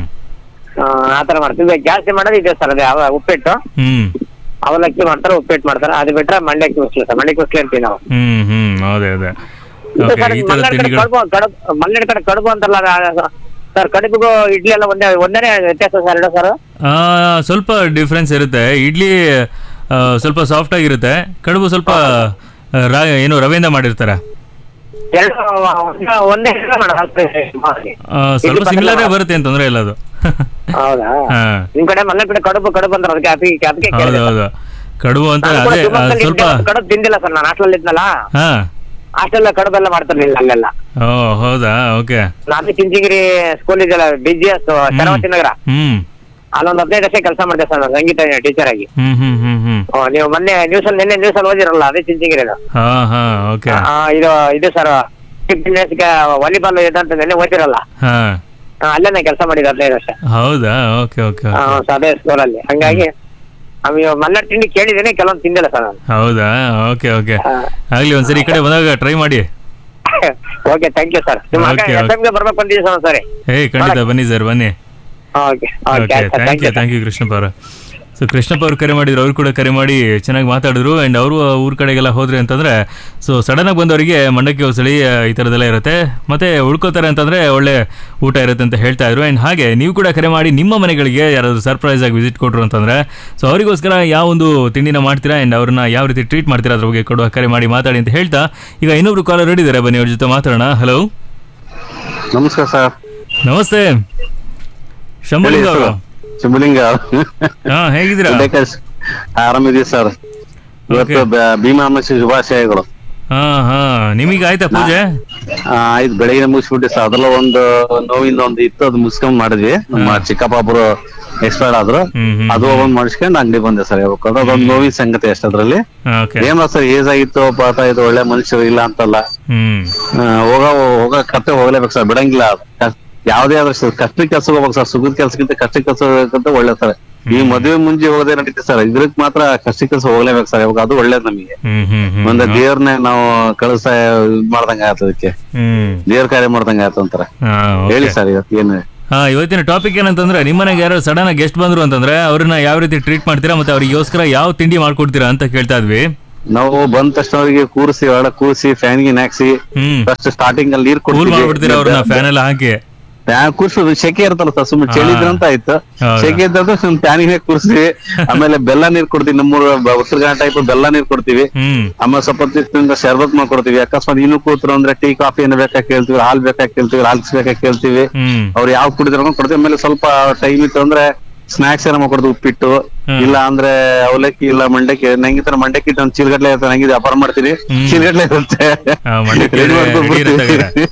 ಆತರ ಮಾಡ್ತೀವಿ ಜಾಸ್ತಿ ಮಾಡೋದು ಇದೆ ಸರ್ ಅದೇ ಅವ ಉಪ್ಪಿಟ್ಟು ಹ್ಮ್ ಅವಲಕ್ಕಿ ಮಾಡ್ತಾರೆ ಉಪ್ಪಿಟ್ಟು ಮಾಡ್ತಾರೆ ಅದು ಬಿಟ್ರೆ ಮಂಡ್ಯಕ್ಕೆ ಮುಸ್ಲಿ ಸರ್ ಮಂಡ್ಯಕ್ಕೆ ಮುಸ್ಲಿ ಅಂತೀವಿ ನಾವು ಹ್ಮ್ ಹ್ಮ್ ಅದೇ ಅದೇ ಇದು ಓಕೆ ಸರ್ ಈ ತರ ಮಲ್ನಾಡ್ ಕಡೆ ತಿಂಡಿಗಳು ಕಡುಬು ಕಡುಬು ಮಲ್ನಾಡ್ ಕಡೆ ಕಡುಬು ಅಂತಾರಲ್ಲ ಸರ್ ಕಡುಬಿಗೂ ಇಡ್ಲಿ ಎಲ್ಲ ಒಂದೇ ಒಂದೇನೇ ವ್ಯತ್ಯಾಸ ಸರ್ ಎರಡು ಸರ್ ಆ, ಸ್ವಲ್ಪ ಡಿಫ್ರೆನ್ಸ್ ಇರುತ್ತೆ ಇಡ್ಲಿ ಆ, ಸ್ವಲ್ಪ ಸಾಫ್ಟ್ ಆಗಿರುತ್ತೆ ಕಡುಬು ಸ್ವಲ್ಪ ಆ, ರಾ ಏನು ರವೆಯಿಂದ ಮಾಡಿರ್ತಾರೆ ಎರಡು ಒಂದೇ- ಒಂದೇ ಹೆಸರು ಮಾಡೋದು ಮಾಮೂಲಿ. ಆ, ಸ್ವಲ್ಪ ಇಡ್ಲಿ ಸಿಮಿಲರೇ ಪಲ್ಯ ಬರುತ್ತೆ ಅಂತ ತೊಂದರೆ ಇಲ್ಲ ಅದು ಹೌದಾ ಹಾ ನಿಮ್ ಕಡೆ ಮಲ್ನಾಡ್ ಕಡೆ ಕಡುಬು ಕಡುಬು ಅಂತಾರೆ ಅದಕ್ಕೆ ಅದಕ್ಕೆ ಅದಕ್ಕೆ ಹೌದು ಕೇಳಿದೆ ಹೌದು ಕಡುಬು ಅಂತ ನಾನು ಕೂಡ ಅದೇ ಆ, ಶಿವಮೊಗ್ಗದಲ್ಲಿ ಸ್ವಲ್ಪ ಇದ್ದೆ, ಕಡುಬು ತಿಂದಿಲ್ಲ ಸರ್ ನಾನು ಹಾಸ್ಟೆಲ್ ಇದ್ನಲ್ಲ ಹಾ ಹಾಸ್ಟೆಲ್ ಕಡುಬೆಲ್ಲ ಮಾಡ್ತಿರ್ಲಿಲ್ಲ ಅಲ್ಲೆಲ್ಲ ಓ ಹೌದಾ ಓಕೆ ನಾನು ಚಿಂಚಗಿರಿ ಸ್ಕೂಲ್ ಇದೆಯಲ್ಲ B G S Sharavathi Nagar ಹ್ಮ್ ಅಲ್ಲೊಂದು ಹದಿನೈದು ವರ್ಷ ಕೆಲಸ ಮಾಡಿದೆ ಸರ್ ನಾನು ಸಂಗೀತ ಟೀಚರ್ ಆಗಿ ಹ್ಮ್ ಹ್ಮ್ ಹ್ಮ್ ಹ್ಮ್ ಓ, ನೀವು ಮೊನ್ನೆ ನ್ಯೂಸ್ ಅಲ್ಲಿ ನಿನ್ನೆ ನ್ಯೂಸ್ ಅಲ್ಲಿ ಓದಿರಲ್ಲ ಅದೇ ಚಿಂಚಗಿರಿ ಹಾ ಹಾ ಓಕೆ ಇದು ಇದು ಸರ್ ವಾಲಿಬಾಲ್ ಇದಂತ ನಿನ್ನೆ ಓದಿರಲ್ಲ ಹಾ ಆ, ಅಲ್ಲೇ ನಾನು ಕೆಲಸ ಮಾಡಿದ್ದೆ ಹದಿನೈದು ವರ್ಷ ಹೌದಾ ಓಕೆ ಓಕೆ ಆ, ಸೊ ಅದೇ ಸ್ಕೂಲ್ ಅಲ್ಲಿ ಹಂಗಾಗಿ ಅವ್ ಮಲ್ನಾಡ್ ತಿಂಡಿ ಕೇಳಿದ್ದೇನೆ ಕೆಲವೊಂದು ತಿಂದಿಲ್ಲ ಸರ್ ನಾನು ಹೌದಾ ಓಕೆ ಓಕೆ ಹಾ. ಆಗ್ಲಿ ಒಂದ್ಸರಿ ಈ ಕಡೆ ಬಂದಾಗ ಟ್ರೈ ಮಾಡಿ ಓಕೆ ಥ್ಯಾಂಕ್ ಯು ಸರ್ ನಿಮ್ಮ Okay, ಎಫ್ okay. ಗೆ ಬರ್ಬೇಕು ಅಂತಿದ್ದೀವಿ ಸರ್ ಸರಿ ಏಯ್ ಖಂಡಿತ ಬನ್ನಿ ಸರ್ ಬನ್ನಿ okay okay okay thank you thank you Krishnappa ಅವರು ಸೊ ಕೃಷ್ಣಪ್ಪ ಅವ್ರು ಕರೆ ಮಾಡಿದ್ರು ಅವ್ರು ಕೂಡ ಕರೆ ಮಾಡಿ ಚೆನ್ನಾಗಿ ಮಾತಾಡಿದ್ರು ಆ್ಯಂಡ್ ಅವರು ಊರ ಕಡೆಗೆಲ್ಲ ಹೋದ್ರಿ ಅಂತಂದ್ರೆ ಸೊ ಸಡನ್ನಾಗಿ ಬಂದವರಿಗೆ ಮಂಡಕ್ಕಿ ಹೊಸಳಿ ಈ ಥರದ್ದೆಲ್ಲ ಇರುತ್ತೆ ಮತ್ತೆ ಉಳ್ಕೋತಾರೆ ಅಂತಂದ್ರೆ ಒಳ್ಳೆ ಊಟ ಇರುತ್ತೆ ಅಂತ ಹೇಳ್ತಾ ಇದ್ರು ಆ್ಯಂಡ್ ಹಾಗೆ ನೀವು ಕೂಡ ಕರೆ ಮಾಡಿ ನಿಮ್ಮ ಮನೆಗಳಿಗೆ ಯಾರಾದರೂ ಸರ್ಪ್ರೈಸ್ ಆಗಿ ವಿಸಿಟ್ ಕೊಟ್ರು ಅಂತಂದ್ರೆ ಸೊ ಅವರಿಗೋಸ್ಕರ ಯಾವ ಒಂದು ತಿಂಡಿನ ಮಾಡ್ತೀರಾ ಆ್ಯಂಡ್ ಅವ್ರನ್ನ ಯಾವ ರೀತಿ ಟ್ರೀಟ್ ಮಾಡ್ತೀರಾ ಅದ್ರ ಬಗ್ಗೆ ಕೊಡುವ ಕರೆ ಮಾಡಿ ಮಾತಾಡಿ ಅಂತ ಹೇಳ್ತಾ ಈಗ ಇನ್ನೊಬ್ರು ಕಾಲರ್ ರೆಡಿದ್ದಾರೆ ಬನ್ನಿ ಅವ್ರ ಜೊತೆ ಮಾತಾಡೋಣ ಹಲೋ ನಮಸ್ಕಾರ ಸರ್ ನಮಸ್ತೆ ಶಂಭುಲಿಂಗ ಅವರು ಶಿವಲಿಂಗ ಹಾ ಹೇಗಿದ್ದೀರಾ ಆರಾಮಿದೀವಿ ಸರ್ ಇವತ್ತು Okay. ಬ- ಭೀಮಾ ಅಮಾವಾಸ್ಯೆ ಶುಭಾಶಯಗಳು ಹಾ ಹಾ ನಿಮಗೆ ಆಯ್ತಾ ಪೂಜೆ ಆ, ಆಯ್ತು ಬೆಳಗ್ಗೆ ಮುಗಿಸ್ಬಿಟ್ಟು ಸರ್ ಅದ್ರಲ್ಲ ಒಂದು ನೋವಿಂದ ಒಂದು ಇತ್ತು ಅದು ಮುಗಿಸ್ಕೊಂಡ್ ಮಾಡಿದ್ವಿ ನಮ್ಮ ಚಿಕ್ಕಪ್ಪ ಒಬ್ರು ಎಕ್ಸ್ಪೈರ್ಡ್ ಆದ್ರು ಅದು ಒಂದ್ ಮಾಡಿಸ್ಕೊಂಡು ಅಂಗಡಿ ಬಂದೆ ಸರ್ ಯಾವಾಗ ಅದೊಂದು ನೋವಿನ ಸಂಗತಿ ಅಷ್ಟೇ ಅದ್ರಲ್ಲಿ ಓಕೆ ಏನ ಸರ್ ಏಜ್ ಆಗಿತ್ತು ಪಾತ ಇದು ಒಳ್ಳೆ ಮನುಷ್ಯರು ಇಲ್ಲ ಅಂತಲ್ಲ ಹ್ಮ್ ಆ, ಹೋಗ ಹೋಗ ಕತ್ತೆ ಹೋಗ್ಲೇಬೇಕು ಸರ್ ಬಿಡಂಗಿಲ್ಲ ಕ- ಯಾವ್ದೇ ಆದ್ರೂ ಸರ್ ಕಷ್ಟ ಕೆಲ್ಸ ಹೋಗ್ಬೇಕು ಸರ್ ಸುಖದ ಕೆಲ್ಸಕ್ಕಿಂತ ಕಷ್ಟ ಕೆಲಸ ಹೋಗ್ಬೇಕಂತ ಒಳ್ಳೆ ಸರ್ ಈ ಮದುವೆ ಮುಂಜಿ ಹೋಗೋದೇ ನಡೀತೆ ಸರ್ ಇದ್ರಕ್ ಮಾತ್ರ ಕಷ್ಟ ಕೆಲಸ ಹೋಗ್ಲೇಬೇಕು ಸರ್ ಯಾವಾಗ ಅದು ಒಳ್ಳೇದ್ ನಮಗೆ ಹ್ಮ್ ಹ್ಮ್ ಹ್ಮ್ ಒಂದ್ ದೇವ್ರನ್ನೇ ನಾವು ಕಳಿಸ ಇದ್ ಮಾಡ್ದಂಗ ಆಯ್ತು ಅದಕ್ಕೆ ಹ್ಮ್ ದೇವ್ರ ಕಾರ್ಯ ಮಾಡ್ದಂಗ ಆಯ್ತು ಅಂತಾರ ಹಾ, ಹೇಳಿ okay. ಸರ್ ಇವತ್ತು ಏನು ಹಾ ಇವತ್ತಿನ ಟಾಪಿಕ್ ಏನಂತಂದ್ರೆ ನಿಮ್ಮನೆಗೆ ಯಾರೋ ಸಡನ್ ಆಗಿ ಗೆಸ್ಟ್ ಬಂದ್ರು ಅಂತಂದ್ರೆ ಅವ್ರನ್ನ ಯಾವ ರೀತಿ ಟ್ರೀಟ್ ಮಾಡ್ತೀರಾ ಮತ್ತೆ ಅವ್ರಿಗೋಸ್ಕರ ಯಾವ ತಿಂಡಿ ಮಾಡ್ಕೊಡ್ತೀರಾ ಅಂತ ಕೇಳ್ತಾ ಇದ್ವಿ ನಾವು ಬಂದ ತಕ್ಷಣ ಅವರಿಗೆ ಕೂರಿಸಿ ಒಳ ಕೂರಿಸಿ ಫ್ಯಾನ್ ಗಿನ್ ಹಾಕ್ಸಿ ಫಸ್ಟ್ ಸ್ಟಾರ್ಟಿಂಗ್ ಅಲ್ಲಿ ನೀರ್ ಕೂಲ್ ಮಾಡ್ಬಿಡ್ತೀರಾ ಅವ್ರನ್ನ ಫ್ಯಾನ್ ಎಲ್ಲ ಹಾಕಿ ಫ್ಯಾನ್ ಕೂರ್ಸೋದು ಶೆಕೆ ಇರ್ತಲ್ಲ ಸರ್ ಸುಮ್ಮನೆ ಚಳಿ ಹಾ. ಇದ್ರಂತ ಆಯ್ತು ಹೌದಾ? ಶೆಕೆ ಇದ್ದಂತ ಸುಮ್ ಫ್ಯಾನಿಗೆ ಕೂರಿಸಿ ಆಮೇಲೆ ಬೆಲ್ಲ ನೀರ್ ಕೊಡ್ತೀವಿ ನಮ್ಮೂರ ಬ- ಉತ್ತರ ಕನ್ನಡ ಟೈಪ್ ಬೆಲ್ಲ ನೀರ್ ಕೊಡ್ತೀವಿ ಹ್ಮ್ ಆಮೇಲೆ ಸ್ವಲ್ಪ ಹೊತ್ತಿನಿಂದ ಶರ್ಬತ್ ಮಾಡ್ಕೊಡ್ತೀವಿ ಅಕಸ್ಮಾತ್ ಇನ್ನು ಕೂತ್ರು ಅಂದ್ರೆ ಟೀ ಕಾಫಿ ಏನು ಬೇಕಾ ಕೇಳ್ತೀವಿ ಹಾಲ್ ಬೇಕಾ ಕೇಳ್ತೀವಿ ಹಾಲ್ಸ್ ಬೇಕಾ ಕೇಳ್ತೀವಿ ಹ್ಮ್ ಅವ್ರು ಯಾವ ಕುಡಿದ್ರು ಕೊಡ್ತೀವಿ ಆಮೇಲೆ ಸ್ವಲ್ಪ ಟೈಮ್ ಇತ್ತು ಅಂದ್ರೆ ಸ್ನಾಕ್ಸ್ ಏನೋ ಮಾಡ್ಕೊಡ್ತೀವಿ ಉಪ್ಪಿಟ್ಟು ಇಲ್ಲ ಅಂದ್ರೆ ಅವಲಕ್ಕಿ ಇಲ್ಲ ಮಂಡಕ್ಕಿ ನಂಗಿತರ ಮಂಡಕ್ಕಿ ಇಟ್ಟು ಒಂದ್ ಚೀಲ್ಗಟ್ಲೆ ಇರುತ್ತೆ ನಂಗೆ ವ್ಯಾಪಾರ ಮಾಡ್ತೀನಿ ಚೀಲ್ಗಟ್ಲೆ ಇರುತ್ತೆ ಆ, ಮಂಡಕ್ಕಿ Ready ಮಾಡ್ಕೊಂಡ್ ready ಇರುತ್ತೆ ಬಿಡ್ತೀವಿ.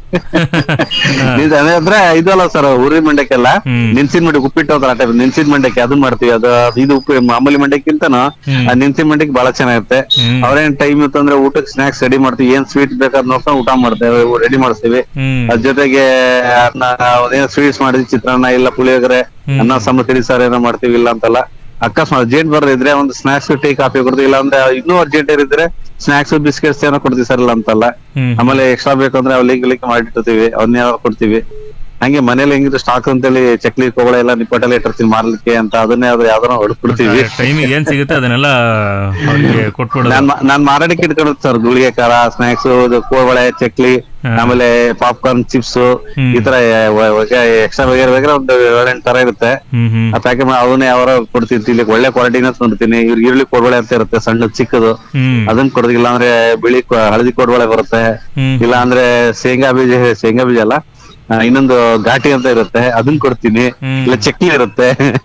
ಇದು ಅದೇ ಅಂದ್ರೆ ಇದಲ್ಲ ಸರ್ ಉರಿ ಮಂಡಕ್ಕಿ ಅಲ್ಲ ನಿನ್ಸಿನ ಮಂಡಕ್ಕಿ ಉಪ್ಪಿಟ್ಟು ಅಂತ ಟೈಪ್ ನಿನ್ಸಿನ ಮಂಡಕ್ಕಿ ಅದನ್ನ ಮಾಡ್ತೀವಿ ಅದು ಇದು ಉಪ್ಪು ಮಾಮೂಲಿ ಮಂಡಕ್ಕಿಂತನೂ ಆ ನಿನ್ಸಿನ ಮಂಡಕ್ಕಿ ಬಹಳ ಚೆನ್ನಾಗಿರುತ್ತೆ ಅವ್ರೇನ್ ಟೈಮ್ ಇತ್ತು ಅಂದ್ರೆ ಊಟಕ್ಕೆ ಸ್ನಾಕ್ಸ್ ರೆಡಿ ಮಾಡ್ತೀವಿ ಏನ್ ಸ್ವೀಟ್ ಬೇಕಾದ್ ನೋಡ್ಕೊಂಡು ಊಟ ಮಾಡ್ತೇವೆ ರೆಡಿ ಮಾಡಿಸ್ತೀವಿ ಹ್ಮ್ ಅದ್ರ ಜೊತೆಗೆ ಅನ್ನ ಏನೋ ಸ್ವೀಟ್ಸ್ ಮಾಡಿದ್ವಿ ಚಿತ್ರಾನ್ನ ಇಲ್ಲ ಪುಳಿಯೋಗರೆ ಅನ್ನ ಸಾಂಬಾರ್ ತಿಳಿ ಸಾರು ಏನೋ ಮಾಡ್ತೀವಿ ಇಲ್ಲ ಅಂತಲ್ಲ ಅಕಸ್ಮಾತ್ ಅರ್ಜೆಂಟ್ ಬರದಿದ್ರೆ ಒಂದು ಸ್ನಾಕ್ಸ್ ಟೀ ಕಾಫಿ ಕೊಡ್ತೀವಿ ಇಲ್ಲ ಅಂದ್ರೆ ಇನ್ನೂ ಅರ್ಜೆಂಟ್ ಇರಿದ್ರೆ ಸ್ನಾಕ್ಸ್ ಬಿಸ್ಕೆಟ್ಸ್ ಏನೋ ಕೊಡ್ತೀವಿ ಸರ್ ಇಲ್ಲ ಅಂತಲ್ಲ ಹ್ಮ್. ಆಮೇಲೆ ಎಕ್ಸ್ಟ್ರಾ ಬೇಕಂದ್ರೆ ಅವ್ ಲಿಂಕ್ ಲಿಂಕ್ ಮಾಡಿಟ್ಟಿರ್ತೀವಿ ಅವನ್ನೇ ಕೊಡ್ತೀವಿ ಹಂಗೆ ಮನೇಲಿ ಹೆಂಗಿದ್ರು ಸ್ಟಾಕ್ ಅಂತೇಳಿ ಚಕ್ಲಿ ಕೋಗಳ ಎಲ್ಲ ನಿಪ್ಪಟ್ಟಲ್ಲಿ ಇಟ್ಟಿರ್ತೀವಿ ಮಾರ್ಲಿಕ್ಕೆ ಅಂತ ಅದನ್ನೇ ಅದು ಯಾವ್ದಾರ ಹೊಡ್ಕೊಡ್ತೀವಿ ಟೈಮಿಗೆ ಏನ್ ಸಿಗುತ್ತೆ ಅದನ್ನೆಲ್ಲ ಅವ್ರಿಗೆ ಕೊಟ್ಬಿಡೋದು ನಾನ್ ಮಾ- ನಾನ್ ಮಾರಾಟಕ್ಕೆ ಇಟ್ಕೊಂಡಿರ್ತೀನಿ ಸರ್ ಗುಳಿಗೆ ಖಾರ ಸ್ನಾಕ್ಸ್ ಕೋವಳೆ ಚಕ್ಲಿ ಆಮೇಲೆ ಪಾಪ್ಕಾರ್ನ್ ಚಿಪ್ಸ್ ಈ ತರ ಎಕ್ಸ್ಟ್ರಾ ವಗೇರೆ ವಗೇರೆ ಒಂದು ಏಳೆಂಟು ತರ ಇರುತ್ತೆ ಹ್ಮ್ ಹ್ಮ್ ಆ ಪ್ಯಾಕೆಟ್ ಮಾಡಿ ಅವನ್ನೇ ಅವರ ಕೊಡ್ತಿರ್ತೀನಿ ಇಲ್ಲಿ ಒಳ್ಳೆ ಕ್ವಾಲಿಟಿನ ತಂದಿರ್ತೀನಿ ಇವ್ರ ಈರುಳ್ಳಿ ಕೊಡಬಳೆ ಅಂತ ಇರುತ್ತೆ ಸಣ್ಣ ಚಿಕ್ಕದು ಹ್ಮ್ ಅದನ್ನ ಕೊಡ್ತೀವಿ ಇಲ್ಲ ಅಂದ್ರೆ ಬಿಳಿ ಕೊ- ಹಳದಿ ಕೊಡಬಳೆ ಬರುತ್ತೆ ಹ್ಮ್. ಇಲ್ಲ ಅಂದ್ರೆ ಶೇಂಗಾ ಬೀಜ ಶೇಂಗಾ ಬೀಜ ಅಲ್ಲ ಆ, ಇನ್ನೊಂದು ಘಾಟಿ ಅಂತ ಇರುತ್ತೆ ಅದನ್ನ ಕೊಡ್ತೀನಿ ಇಲ್ಲ ಚಕ್ಲಿ ಇರುತ್ತೆ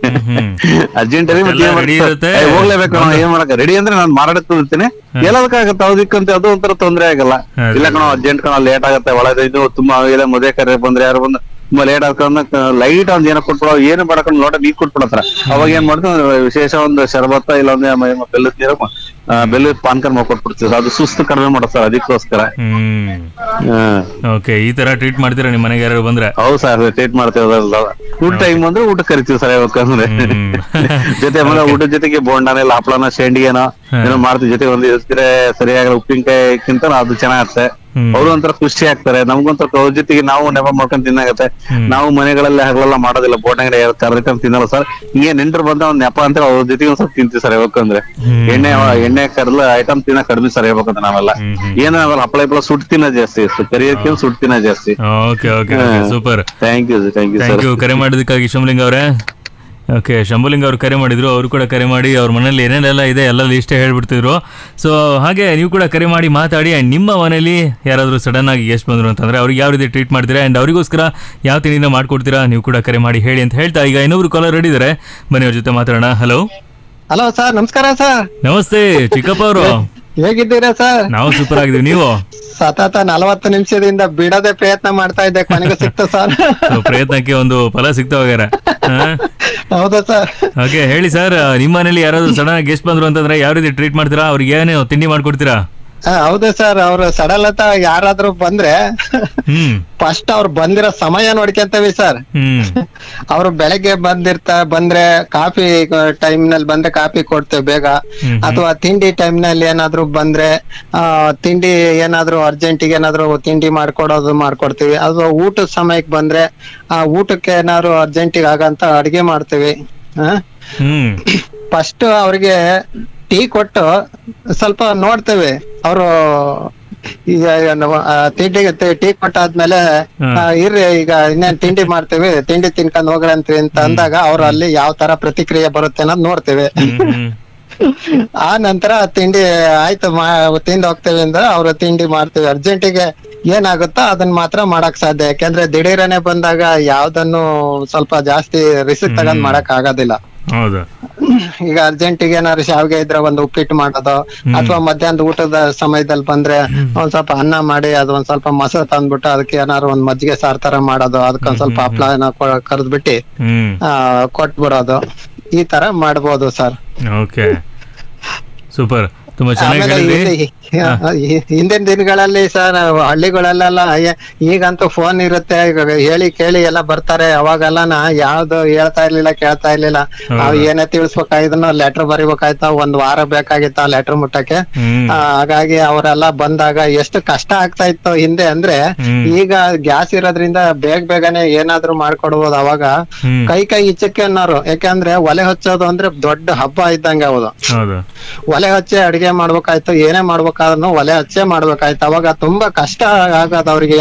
ಅರ್ಜೆಂಟ್ ಅಲ್ಲಿ ಮತ್ತೆ ಎಲ್ಲ ಏನ್ ready ಮಾಡ್ತಾರೆ? ಇರುತ್ತೆ. ಏ, ಹೋಗ್ಲೇಬೇಕು ನಾವು ಏನ್ ಮಾಡಕ ರೆಡಿ ಅಂದ್ರೆ ನಾನು ಮಾರಾಟಕ್ಕೆ ತಂದಿರ್ತೀನಿ ಎಲ್ಲದಕ್ಕಾಗತ್ತೆ ಅದಕ್ಕಂತ ಅದು ಒಂಥರ ತೊಂದ್ರೆ ಆಗಲ್ಲ ಅದೇ. ಇಲ್ಲ ಕಣ ಅರ್ಜೆಂಟ್ ಕಣ ಲೇಟ್ ಆಗತ್ತೆ ಒಳಗೆ ಇದು ತುಂಬಾ ಇಲ್ಲ ಮದುವೆ ಕಾರ್ಯ ಬಂದ್ರೆ ಯಾರು ಬಂದು ತುಂಬಾ ಲೇಟ್ ಆಗ್ಕೊಂಡ ಲೈಟ್ ಒಂದ್ ಏನೋ ಕೊಟ್ಬಿಡೋ ಏನು ಮಾಡ್ಕೊಂಡು ಲೋಟ ನೀರ್ ಕೊಟ್ಬಿಡತ್ರ ಅವಾಗ ಏನ್ ಮಾಡ್ತೀವಿ ವಿಶೇಷ ಒಂದು ಶರಬತ್ತ ಇಲ್ಲ ಅಂದ್ರೆ ಮ- ಮ- ಬೆಲ್ಲದ ನೀರು ಮ- ಆ, ಬೆಲ್ಲದ ಪಾನ್ಕರ್ ಮಾಡ್ಕೊಟ್ಬಿಡ್ತೀವಿ ಅದು ಸುಸ್ತು ಕಡಿಮೆ ಮಾಡುತ್ತೆ ಸರ್ ಅದಕ್ಕೋಸ್ಕರ ಹ್ಮ್ ಹ್ಮ್ ಓಕೆ ಈ ತರ ಟ್ರೀಟ್ ಮಾಡ್ತೀರಾ ನಿಮ್ಮ ಮನೆಗೆ ಯಾರು ಬಂದ್ರೆ ಹೌದು ಸರ್ ಟ್ರೀಟ್ ಮಾಡ್ತೀವಿ ಅದೆಲ್ಲ ಊಟ ಟೈಮ್ ಅಂದ್ರೆ ಊಟ ಕರಿತೀವಿ ಸರ್ ಯಾಕಂದ್ರೆ ಜೊತೆ ಆಮೇಲೆ ಊಟದ ಜೊತೆಗೆ ಬೋಂಡಾನ ಇಲ್ಲ ಹಪ್ಳನ ಶೇಂಡಿಗೆನೋ ಏನೋ ಮಾಡ್ತೀವಿ ಜೊತೆ ಒಂದು ಇದ್ರೆ ಸರಿಯಾಗಿ ಉಪ್ಪಿನಕಾಯಿಕ್ಕಿಂತ ಅದು ಚೆನ್ನಾಗತ್ತೆ ಅವ್ರು ಒಂಥರ ಖುಷಿ ಆಗ್ತಾರೆ ನಮ್ಗೊಂಥರ ಅವ್ರ ಜೊತೆಗೆ ನಾವು ನೆಪ ಮಾಡ್ಕೊಂಡ್ ತಿನ್ನಾಗತ್ತೆ ನಾವು ಮನೆಗಳಲ್ಲಿ ಹಗಲೆಲ್ಲ ಮಾಡೋದಿಲ್ಲ ಬೋಟಂಗಡಿ ಕರ್ಕೊಂಡು ತಿನ್ನಲ್ಲ ಸರ್ ಹಿಂಗೆ ನೆಂಟರು ಬಂದ ಒಂದ್ ನೆಪ ಅಂತ ಅವ್ರ ಜೊತೆಗೆ ಒಂದ್ ಸ್ವಲ್ಪ ತಿಂತೀವಿ ಸರ್ ಯಾಕಂದ್ರೆ ಎಣ್ಣೆ ಎಣ್ಣೆ ಕರ್ಲ ಐಟಮ್ ತಿನ್ನ ಕಡಿಮೆ ಸರ್ ಹೇಳ್ಬೇಕಂದ್ರೆ ನಾವೆಲ್ಲ ಏನೋ ನಾವೆಲ್ಲ ಹಪ್ಪಳ ಹಪ್ಪಳ ಸುಟ್ಟು ತಿನ್ನೋದು ಜಾಸ್ತಿ ಕರಿಯೋಕ್ಕಿಂತ ಸುಟ್ಟು ತಿನ್ನೋದು ಜಾಸ್ತಿ okay okay super thank you thank you thank sir you ಕರೆ ಮಾಡಿದ್ದಕ್ಕಾಗಿ ಶಂಭುಲಿಂಗ ಅವರೇ ಓಕೆ ಶಂಭುಲಿಂಗ ಅವ್ರು ಕರೆ ಮಾಡಿದ್ರು ಅವರು ಕೂಡ ಕರೆ ಮಾಡಿ ಅವ್ರ ಮನೇಲಿ ಏನೇನೆಲ್ಲ ಇದೆ ಎಲ್ಲ ಲಿಸ್ಟೇ ಹೇಳ್ಬಿಡ್ತಿದ್ರು ಸೊ ಹಾಗೆ ನೀವು ಕೂಡ ಕರೆ ಮಾಡಿ ಮಾತಾಡಿ ಆ್ಯಂಡ್ ನಿಮ್ಮ ಮನೇಲಿ ಯಾರಾದರೂ ಸಡನ್ ಆಗಿ ಎಷ್ಟು ಬಂದರು ಅಂತಂದ್ರೆ ಅವ್ರಿಗೆ ಯಾವ ರೀತಿ ಟ್ರೀಟ್ ಮಾಡ್ತೀರಾ ಆ್ಯಂಡ್ ಅವರಿಗೋಸ್ಕರ ಯಾವ ತಿಂಡಿನ ಮಾಡ್ಕೊಡ್ತೀರಾ ನೀವು ಕೂಡ ಕರೆ ಮಾಡಿ ಹೇಳಿ ಅಂತ ಹೇಳ್ತಾ ಈಗ ಇನ್ನೊಬ್ರು ಕಾಲರ್ ರೆಡಿ ಇದ್ದಾರೆ ಬನ್ನಿ ಅವ್ರ ಜೊತೆ ಮಾತಾಡೋಣ ಹಲೋ ಹಲೋ ಸರ್ ನಮಸ್ಕಾರ ಸರ್ ನಮಸ್ತೆ ಚಿಕ್ಕಪ್ಪ ಅವರು ಹೇಗಿದ್ದೀರಾ ಸರ್ ನಾವು ಸೂಪರ್ ಆಗಿದ್ದೀವಿ ನೀವು ಸತತ ನಲವತ್ತು ನಿಮಿಷದಿಂದ ಬಿಡದೆ ಪ್ರಯತ್ನ ಮಾಡ್ತಾ ಇದ್ದೆ ಕೊನೆಗೆ ಸಿಕ್ತು ಸರ್ So, ಪ್ರಯತ್ನಕ್ಕೆ ಒಂದು ಫಲ ಸಿಗ್ತಾ ಹೋಗ್ಯಾರ ಹೌದಾ ಸರ್ ಓಕೆ ಹೇಳಿ ಸರ್ ನಿಮ್ಮ ಮನೇಲಿ ಯಾರಾದ್ರೂ ಸಡನ್ ಆಗಿ ಗೆಸ್ಟ್ ಬಂದ್ರು ಅಂತಂದ್ರೆ ಯಾವ ರೀತಿ ಟ್ರೀಟ್ ಮಾಡ್ತೀರಾ ಅವ್ರಿಗೆ ಏನೇನು ತಿಂಡಿ ಮಾಡ್ಕೊಡ್ತೀರಾ ಹಾ, ಹೌದು ಸರ್ ಅವ್ರು ಸಡಲತ ಯಾರಾದ್ರೂ ಬಂದ್ರೆ ಹ್ಮ್ ಫಸ್ಟ್ ಅವ್ರು ಬಂದಿರೋ ಸಮಯ ನೋಡ್ಕೊಂತೀವಿ ಸರ್ ಹ್ಮ್ ಅವ್ರು ಬೆಳಗ್ಗೆ ಬಂದಿರ್ತ ಬಂದ್ರೆ ಕಾಫಿ ಟೈಮ್ ನಲ್ಲಿ ಬಂದ್ರೆ ಕಾಫಿ ಕೊಡ್ತೇವೆ ಬೇಗ ಹ್ಮ್. ಅಥವಾ ತಿಂಡಿ ಟೈಮ್ ನಲ್ಲಿ ಏನಾದ್ರು ಬಂದ್ರೆ ಆ ತಿಂಡಿ ಏನಾದ್ರು ಅರ್ಜೆಂಟಿಗೆ ಏನಾದ್ರು ತಿಂಡಿ ಮಾಡ್ಕೊಡೋದು ಮಾಡ್ಕೊಡ್ತೀವಿ ಅಥವಾ ಊಟದ ಸಮಯಕ್ಕೆ ಬಂದ್ರೆ ಆ ಊಟಕ್ಕೆ ಏನಾದ್ರು ಅರ್ಜೆಂಟಿಗೆ ಆಗಂತ ಅಡಿಗೆ ಮಾಡ್ತೀವಿ ಹಾ ಹ್ಮ್ ಫಸ್ಟ್ ಅವ್ರಿಗೆ ಟೀ ಕೊಟ್ಟು ಸ್ವಲ್ಪ ನೋಡ್ತೇವೆ ಅವರು ಈಗ ನಾವು, ಆ, ತಿಂಡಿಗೆ ಟೀ ಕೊಟ್ಟಾದ್ಮೇಲೆ ಆ, ಇರ್ರಿ ಈಗ ಇನ್ನೇನ್ ತಿಂಡಿ ಮಾಡ್ತೇವೆ ತಿಂಡಿ ತಿನ್ಕೊಂಡ್ ಹೋಗ್ರಂತೀವಿ ಅಂತ ಅಂದಾಗ ಅವ್ರು ಅಲ್ಲಿ ಯಾವ ತರ ಪ್ರತಿಕ್ರಿಯೆ ಬರುತ್ತೆ ಅನ್ನೋದ್ ನೋಡ್ತೇವೆ ಆ ನಂತರ ತಿಂಡಿ ಆಯ್ತು ಮಾ ತಿಂದು ಹೋಗ್ತೇವೆ ಅಂದ್ರೆ ಅವ್ರು ತಿಂಡಿ ಮಾಡ್ತೇವೆ ಅರ್ಜೆಂಟಿಗೆ ಏನಾಗುತ್ತೋ ಅದನ್ನ ಮಾತ್ರ ಮಾಡಕ್ ಸಾಧ್ಯ ಯಾಕಂದ್ರೆ ದಿಢೀರನೆ ಬಂದಾಗ ಯಾವ್ದನ್ನು ಸ್ವಲ್ಪ ಜಾಸ್ತಿ ರಿಸ್ಕ್ ತಗೊಂಡ್ ಮಾಡಕ್ ಆಗೋದಿಲ್ಲ ಹೌದು ಈಗ ಅರ್ಜೆಂಟಿಗೆ ಏನಾದ್ರು ಶಾವಿಗೆ ಇದ್ರೆ ಒಂದು ಉಪ್ಪಿಟ್ಟು ಮಾಡೋದು ಅಥವಾ ಮಧ್ಯಾಹ್ನದ ಊಟದ ಸಮಯದಲ್ಲಿ ಬಂದ್ರೆ ಒಂದ್ ಸ್ವಲ್ಪ ಅನ್ನ ಮಾಡಿ ಅದು ಒಂದ್ ಸ್ವಲ್ಪ ಮೊಸರು ತಂದ್ಬಿಟ್ಟು ಅದಕ್ಕೆ ಏನಾದ್ರು ಒಂದ್ ಮಜ್ಜಿಗೆ ಸಾರ್ ತರ ಮಾಡೋದು ಅದಕ್ಕೊಂದ್ ಸ್ವಲ್ಪ ಹಪ್ಳ ಕರೆದ್ಬಿಟ್ಟು ಹ್ಮ್ ಆ ಕೊಟ್ಬಿಡೋದು ಈ ತರ ಮಾಡ್ಬೋದು ಸರ್ ಓಕೆ ಸೂಪರ್ ತುಂಬಾ ಚೆನ್ನಾಗಿ ಆಮೇಲೆ ಹೇಳಿದ್ರಿ ಇಲ್ಲಿ- ಈ- ಹಿಂದಿನ ದಿನಗಳಲ್ಲಿ ಸರ್ ಹಳ್ಳಿಗಳಲ್ಲೆಲ್ಲ ಏ- ಈಗಂತೂ ಫೋನ್ ಇರುತ್ತೆ ಈಗ ಹೇಳಿ ಕೇಳಿ ಎಲ್ಲ ಬರ್ತಾರೆ ಅವಾಗೆಲ್ಲ ನಾ ಯಾವ್ದು ಹೇಳ್ತಾ ಇರ್ಲಿಲ್ಲ ಕೇಳ್ತಾ ಇರ್ಲಿಲ್ಲ ನಾವ್ ಏನೇ ತಿಳಿಸ್ಬೇಕಾಗಿದ್ರು ಲೆಟರ್ ಬರಿಬೇಕಾಯ್ತಾ ಒಂದ್ ವಾರ ಬೇಕಾಗಿತ್ತ ಲೆಟರ್ ಮುಟ್ಟಕ್ಕೆ ಹ್ಮ್ ಆ, ಹಾಗಾಗಿ ಅವರೆಲ್ಲ ಬಂದಾಗ ಎಷ್ಟು ಕಷ್ಟ ಆಗ್ತಾ ಇತ್ತು ಹಿಂದೆ ಅಂದ್ರೆ ಹ್ಮ್. ಈಗ ಗ್ಯಾಸ್ ಇರೋದ್ರಿಂದ ಬೇಗ ಬೇಗನೆ ಏನಾದ್ರೂ ಮಾಡ್ಕೊಡ್ಬೋದು ಅವಾಗ ಹ್ಮ್ ಕೈ ಕೈ ಇಚ್ಚಕ್ಕೆ ಅನ್ನೋರು ಯಾಕಂದ್ರೆ ಒಲೆ ಹಚ್ಚೋದು ಅಂದ್ರೆ ದೊಡ್ಡ ಹಬ್ಬ ಇದ್ದಂಗೆ ಹೌದು ಹೌದು ಒಲೆ ಹಚ್ಚೆ ಅಡಿಗೆ ಮಾಡ್ಬೇಕಾಯ್ತು ಏನೇ ಮಾಡ್ಬೇಕಾದ್ರೂ ಒಲೆ ಹಚ್ಚೆ ಮಾಡ್ಬೇಕಾಯ್ತು ಅವಾಗ ತುಂಬಾ ಕಷ್ಟ ಆಗೋದು ಅವ್ರಿಗೆ